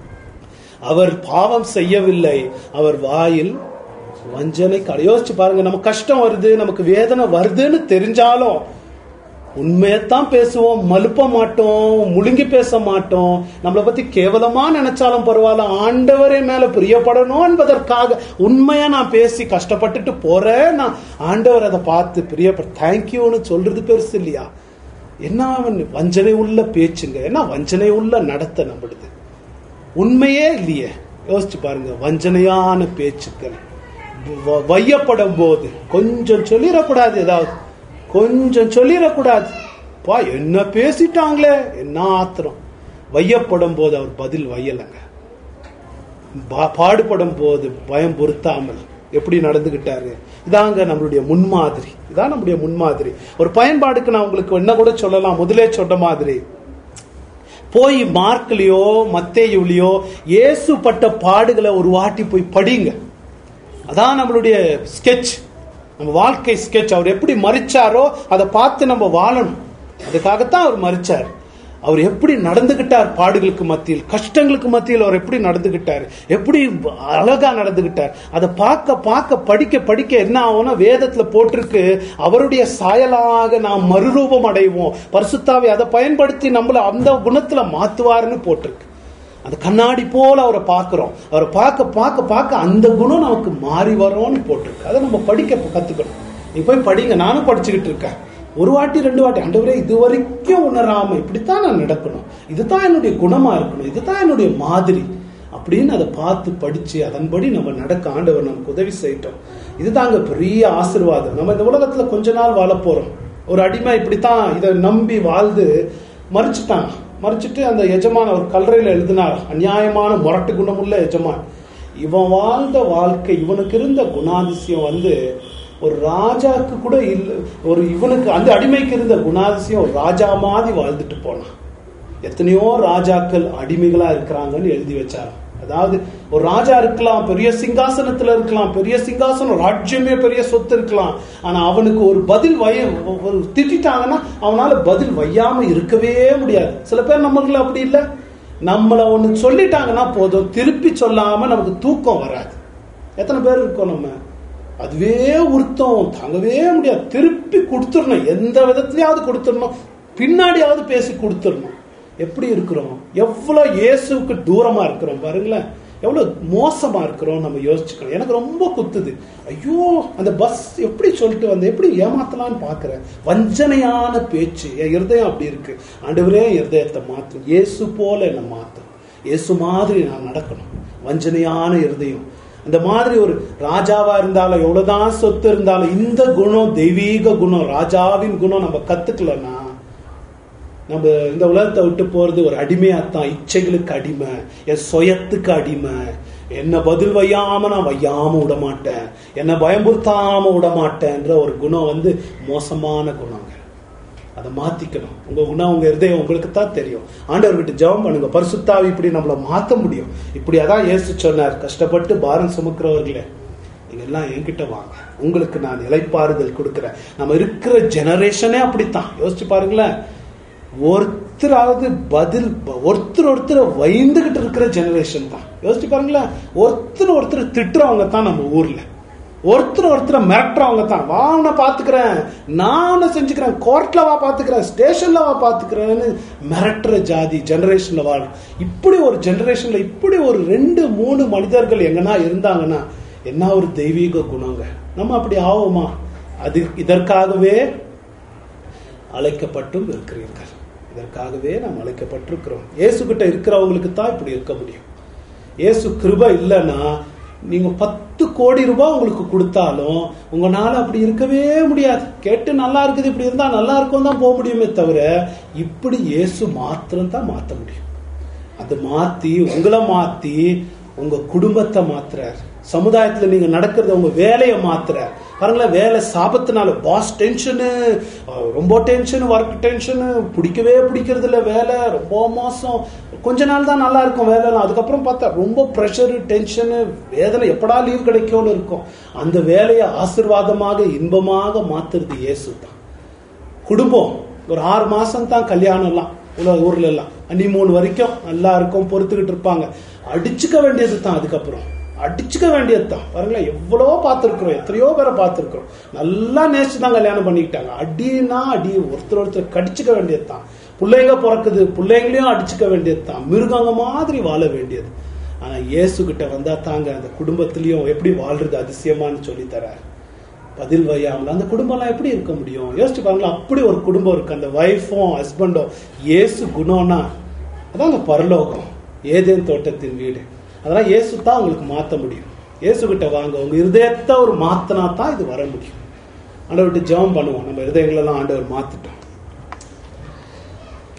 அவர் பாவம் செய்யவில்லை அவர் வாயில் வஞ்சனை கடை- யோசிச்சு பாருங்க நம்ம கஷ்டம் வருது நமக்கு வேதனை வருதுன்னு தெரிஞ்சாலும் உண்மையத்தான் பேசுவோம் மலுப்ப மாட்டோம் முழுங்கி பேச மாட்டோம் நம்மளை பத்தி கேவலமா நினைச்சாலும் பரவாயில்ல ஆண்டவரே மேல பிரியப்படணும் என்பதற்காக உண்மையா நான் பேசி கஷ்டப்பட்டுட்டு போறேன் நான் ஆண்டவர் அதை பார்த்து பிரியப்பட தேங்க்யூன்னு சொல்றது பெருசு இல்லையா என்ன அவன் வஞ்சனை உள்ள பேச்சுங்க என்ன வஞ்சனை உள்ள நடத்த நம்மளுது உண்மையே இல்லையே யோசிச்சு பாருங்க வஞ்சனையான பேச்சுக்கள் வ- வையப்படும் போது கொஞ்சம் சொல்லிடக்கூடாது ஏதாவது கொஞ்சம் சொல்லிடக்கூடாது பா என்ன பேசிட்டாங்களே என்ன ஆத்திரம் வையப்படும் போது அவர் பதில் வையலைங்க பா- பாடுபடும் போது பயம் பொருத்தாமல் எப்படி நடந்துகிட்டாரு இதாங்க நம்மளுடைய முன்மாதிரி இதான் நம்முடைய முன்மாதிரி ஒரு பயன்பாடுக்கு நான் உங்களுக்கு என்ன கூட சொல்லலாம் முதலே சொன்ன மாதிரி போய் மார்க்லயோ மத்தேயுலயோ இயேசு பட்ட பாடுகளை ஒரு வாட்டி போய் படிங்க அதான் நம்மளுடைய ஸ்கெட்ச் நம்ம வாழ்க்கை ஸ்கெட்ச் அவர் எப்படி மறிச்சாரோ அதை பார்த்து நம்ம வாழணும் அதுக்காகத்தான் அவர் மறிச்சார் அவர் எப்படி நடந்துகிட்டார் பாடுகளுக்கு மத்தியில் கஷ்டங்களுக்கு மத்தியில் அவர் எப்படி நடந்துகிட்டார் எப்படி அழகா நடந்துகிட்டார் அதை பார்க்க பார்க்க படிக்க படிக்க என்ன ஆகும்னா வேதத்துல போட்டிருக்கு அவருடைய சாயலாக நாம் மறுரூபம் அடைவோம் பரிசுத்தாவை அதை பயன்படுத்தி நம்மள அந்த குணத்துல மாத்துவாருன்னு போட்டிருக்கு அந்த கண்ணாடி போல அவரை பார்க்கிறோம் அவரை பார்க்க பார்க்க பார்க்க அந்த குணம் நமக்கு மாறி வரும்னு போட்டிருக்கு அதை நம்ம படிக்க கத்துக்கணும் நீ போய் படிங்க நானும் படிச்சுக்கிட்டு இருக்கேன் ஒரு வாட்டி ரெண்டு வாட்டி ஆண்டவரே இது வரைக்கும் உணராம இப்படித்தான் நான் நடக்கணும் இதுதான் என்னுடைய குணமா இருக்கணும் இதுதான் என்னுடைய மாதிரி அப்படின்னு அதை பார்த்து படிச்சு அதன்படி நம்ம நடக்க ஆண்டவர் நமக்கு உதவி செய்யட்டும் இதுதாங்க பெரிய ஆசீர்வாதம் நம்ம இந்த உலகத்துல கொஞ்ச நாள் வாழ போறோம் ஒரு அடிமை இப்படித்தான் இதை நம்பி வாழ்ந்து மறிச்சுட்டான் மறிச்சிட்டு அந்த எஜமான் அவர் கல்லறையில் எழுதினார் அநியாயமான முரட்டு குணமுள்ள எஜமான் இவன் வாழ்ந்த வாழ்க்கை இவனுக்கு இருந்த குணாதிசயம் வந்து ஒரு ராஜாக்கு கூட இல்ல ஒரு இவனுக்கு அந்த அடிமைக்கு இருந்த குணாதிசயம் ஒரு ராஜா மாதிரி வாழ்ந்துட்டு போனான் எத்தனையோ ராஜாக்கள் அடிமைகளா இருக்கிறாங்கன்னு எழுதி வச்சாரு அதாவது ஒரு ராஜா இருக்கலாம் பெரிய சிங்காசனத்துல இருக்கலாம் பெரிய சிங்காசனம் ராஜ்யமே பெரிய சொத்து இருக்கலாம் ஆனா அவனுக்கு ஒரு பதில் வய ஒரு திட்டாங்கன்னா அவனால பதில் வையாம இருக்கவே முடியாது சில பேர் நம்மள அப்படி இல்லை நம்மள ஒண்ணு சொல்லிட்டாங்கன்னா போதும் திருப்பி சொல்லாம நமக்கு தூக்கம் வராது எத்தனை பேர் இருக்கோம் நம்ம அதுவே உருத்தம் தாங்கவே முடியாது திருப்பி கொடுத்துடணும் எந்த விதத்திலயாவது கொடுத்துடணும் பின்னாடியாவது பேசி கொடுத்துடணும் எப்படி இருக்கிறோம் எவ்வளவு இயேசுவுக்கு தூரமா இருக்கிறோம் பாருங்களேன் எவ்வளவு மோசமா இருக்கிறோம் நம்ம யோசிச்சுக்கணும் எனக்கு ரொம்ப குத்துது ஐயோ அந்த பஸ் எப்படி சொல்லிட்டு வந்த எப்படி ஏமாத்தலாம்னு பாக்குறேன் வஞ்சனையான பேச்சு என் இருதயம் அப்படி இருக்கு ஆண்டவரே என் இருதயத்தை மாற்றும் இயேசு போல என்னை மாற்றும் இயேசு மாதிரி நான் நடக்கணும் வஞ்சனையான இருதயம் அந்த மாதிரி ஒரு ராஜாவா இருந்தாலும் எவ்வளவுதான் சொத்து இருந்தாலும் இந்த குணம் தெய்வீக குணம் ராஜாவின் குணம் நம்ம கத்துக்கலன்னா நம்ம இந்த உலகத்தை விட்டு போறது ஒரு அடிமையாத்தான் இச்சைகளுக்கு அடிமை என் சுயத்துக்கு அடிமை என்ன பதில் வையாம நான் வையாம விட மாட்டேன் என்ன பயமுறுத்தாம விட மாட்டேன்ற ஒரு குணம் வந்து மோசமான குணங்க அதை மாத்திக்கணும் உங்க குணம் உங்க இருதயம் உங்களுக்கு தான் தெரியும் ஆண்டவர் விட்டு ஜெபம் பண்ணுங்க பரிசுத்தாவி இப்படி நம்மளை மாத்த முடியும் இப்படி அதான் இயேசு சொன்னார் கஷ்டப்பட்டு பாரம் சுமக்கிறவர்களே நீங்க எல்லாம் என்கிட்ட வாங்க உங்களுக்கு நான் இலைப்பாறுதல் கொடுக்கிறேன் நம்ம இருக்கிற ஜெனரேஷனே அப்படித்தான் யோசிச்சு பாருங்களேன் ஒருத்தராவது பதில் ஒருத்தர் ஒருத்தர் வைந்துகிட்டு இருக்கிற ஜெனரேஷன் தான் யோசிச்சு பாருங்களேன் ஒருத்தர் ஒருத்தர் திட்டுறவங்க தான் நம்ம ஊர்ல ஒருத்தர் ஒருத்தர் மிரட்டுறவங்க தான் வா உன்னை பாத்துக்கிறேன் நான் உன்னை செஞ்சுக்கிறேன் கோர்ட்ல வா பாத்துக்கிறேன் ஸ்டேஷன்ல வா பாத்துக்கிறேன்னு மிரட்டுற ஜாதி ஜெனரேஷன்ல வாழ் இப்படி ஒரு ஜெனரேஷன்ல இப்படி ஒரு ரெண்டு மூணு மனிதர்கள் எங்கன்னா இருந்தாங்கன்னா என்ன ஒரு தெய்வீக குணங்க நம்ம அப்படி ஆவோமா அது இதற்காகவே அழைக்கப்பட்டும் இருக்கிறீர்கள் இதற்காகவே நாம் அழைக்கப்பட்டிருக்கிறோம் இயேசு கிட்ட இருக்கிறவங்களுக்கு தான் இப்படி இருக்க முடியும் இயேசு கிருப இல்லைன்னா நீங்க பத்து கோடி ரூபாய் உங்களுக்கு கொடுத்தாலும் உங்களால அப்படி இருக்கவே முடியாது கேட்டு நல்லா இருக்குது இப்படி இருந்தா நல்லா இருக்கும் தான் போக முடியுமே தவிர இப்படி இயேசு மாத்திரம் தான் மாத்த முடியும் அது மாத்தி உங்களை மாத்தி உங்க குடும்பத்தை மாத்துறார் சமுதாயத்துல நீங்க நடக்கிறத உங்க வேலையை மாத்துறார் பாருங்களேன் வேலை சாபத்தினால பாஸ் டென்ஷனு ரொம்ப டென்ஷன் ஒர்க் டென்ஷனு பிடிக்கவே பிடிக்கிறது இல்லை வேலை ரொம்ப மோசம் கொஞ்ச நாள் தான் நல்லா இருக்கும் வேலைலாம் அதுக்கப்புறம் பார்த்தா ரொம்ப ப்ரெஷரு டென்ஷனு வேதனை எப்படா லீவ் கிடைக்கும்னு இருக்கும் அந்த வேலையை ஆசிர்வாதமாக இன்பமாக மாத்துறது இயேசு தான் குடும்பம் ஒரு ஆறு மாசம் தான் கல்யாணம் எல்லாம் உலக ஊர்ல எல்லாம் மூணு வரைக்கும் நல்லா இருக்கும் பொறுத்துக்கிட்டு இருப்பாங்க அடிச்சுக்க வேண்டியது தான் அதுக்கப்புறம் அடிச்சுக்க வேண்டியது தான் பாருங்களேன் எவ்வளோ பார்த்துருக்குறோம் எத்தனையோ பேரை பார்த்துருக்குறோம் நல்லா நேசிச்சு தான் கல்யாணம் பண்ணிக்கிட்டாங்க அடினா அடி ஒருத்தர் ஒருத்தர் கடிச்சுக்க வேண்டியது தான் பிள்ளைங்க பிறக்குது பிள்ளைங்களையும் அடிச்சுக்க வேண்டியது தான் மிருகங்க மாதிரி வாழ வேண்டியது ஆனா இயேசு கிட்ட வந்தா தாங்க அந்த குடும்பத்திலயும் எப்படி வாழ்றது அதிசயமான்னு சொல்லி தரார் பதில் வையாமல் அந்த குடும்பம்லாம் எப்படி இருக்க முடியும் யோசிச்சு பாருங்களேன் அப்படி ஒரு குடும்பம் இருக்கு அந்த ஒய்ஃபும் ஹஸ்பண்டும் இயேசு குணம்னா அதான் அந்த பரலோகம் ஏதேன் தோட்டத்தின் வீடு அதெல்லாம் இயேசு தான் உங்களுக்கு மாற்ற முடியும் இயேசு கிட்ட வாங்க உங்க இருதயத்தை ஒரு மாத்தினா தான் இது வர முடியும் ஆண்டவர்கிட்ட ஜெபம் பண்ணுவோம் நம்ம இருதயங்களெல்லாம் ஆண்டவர் மாத்திட்டோம்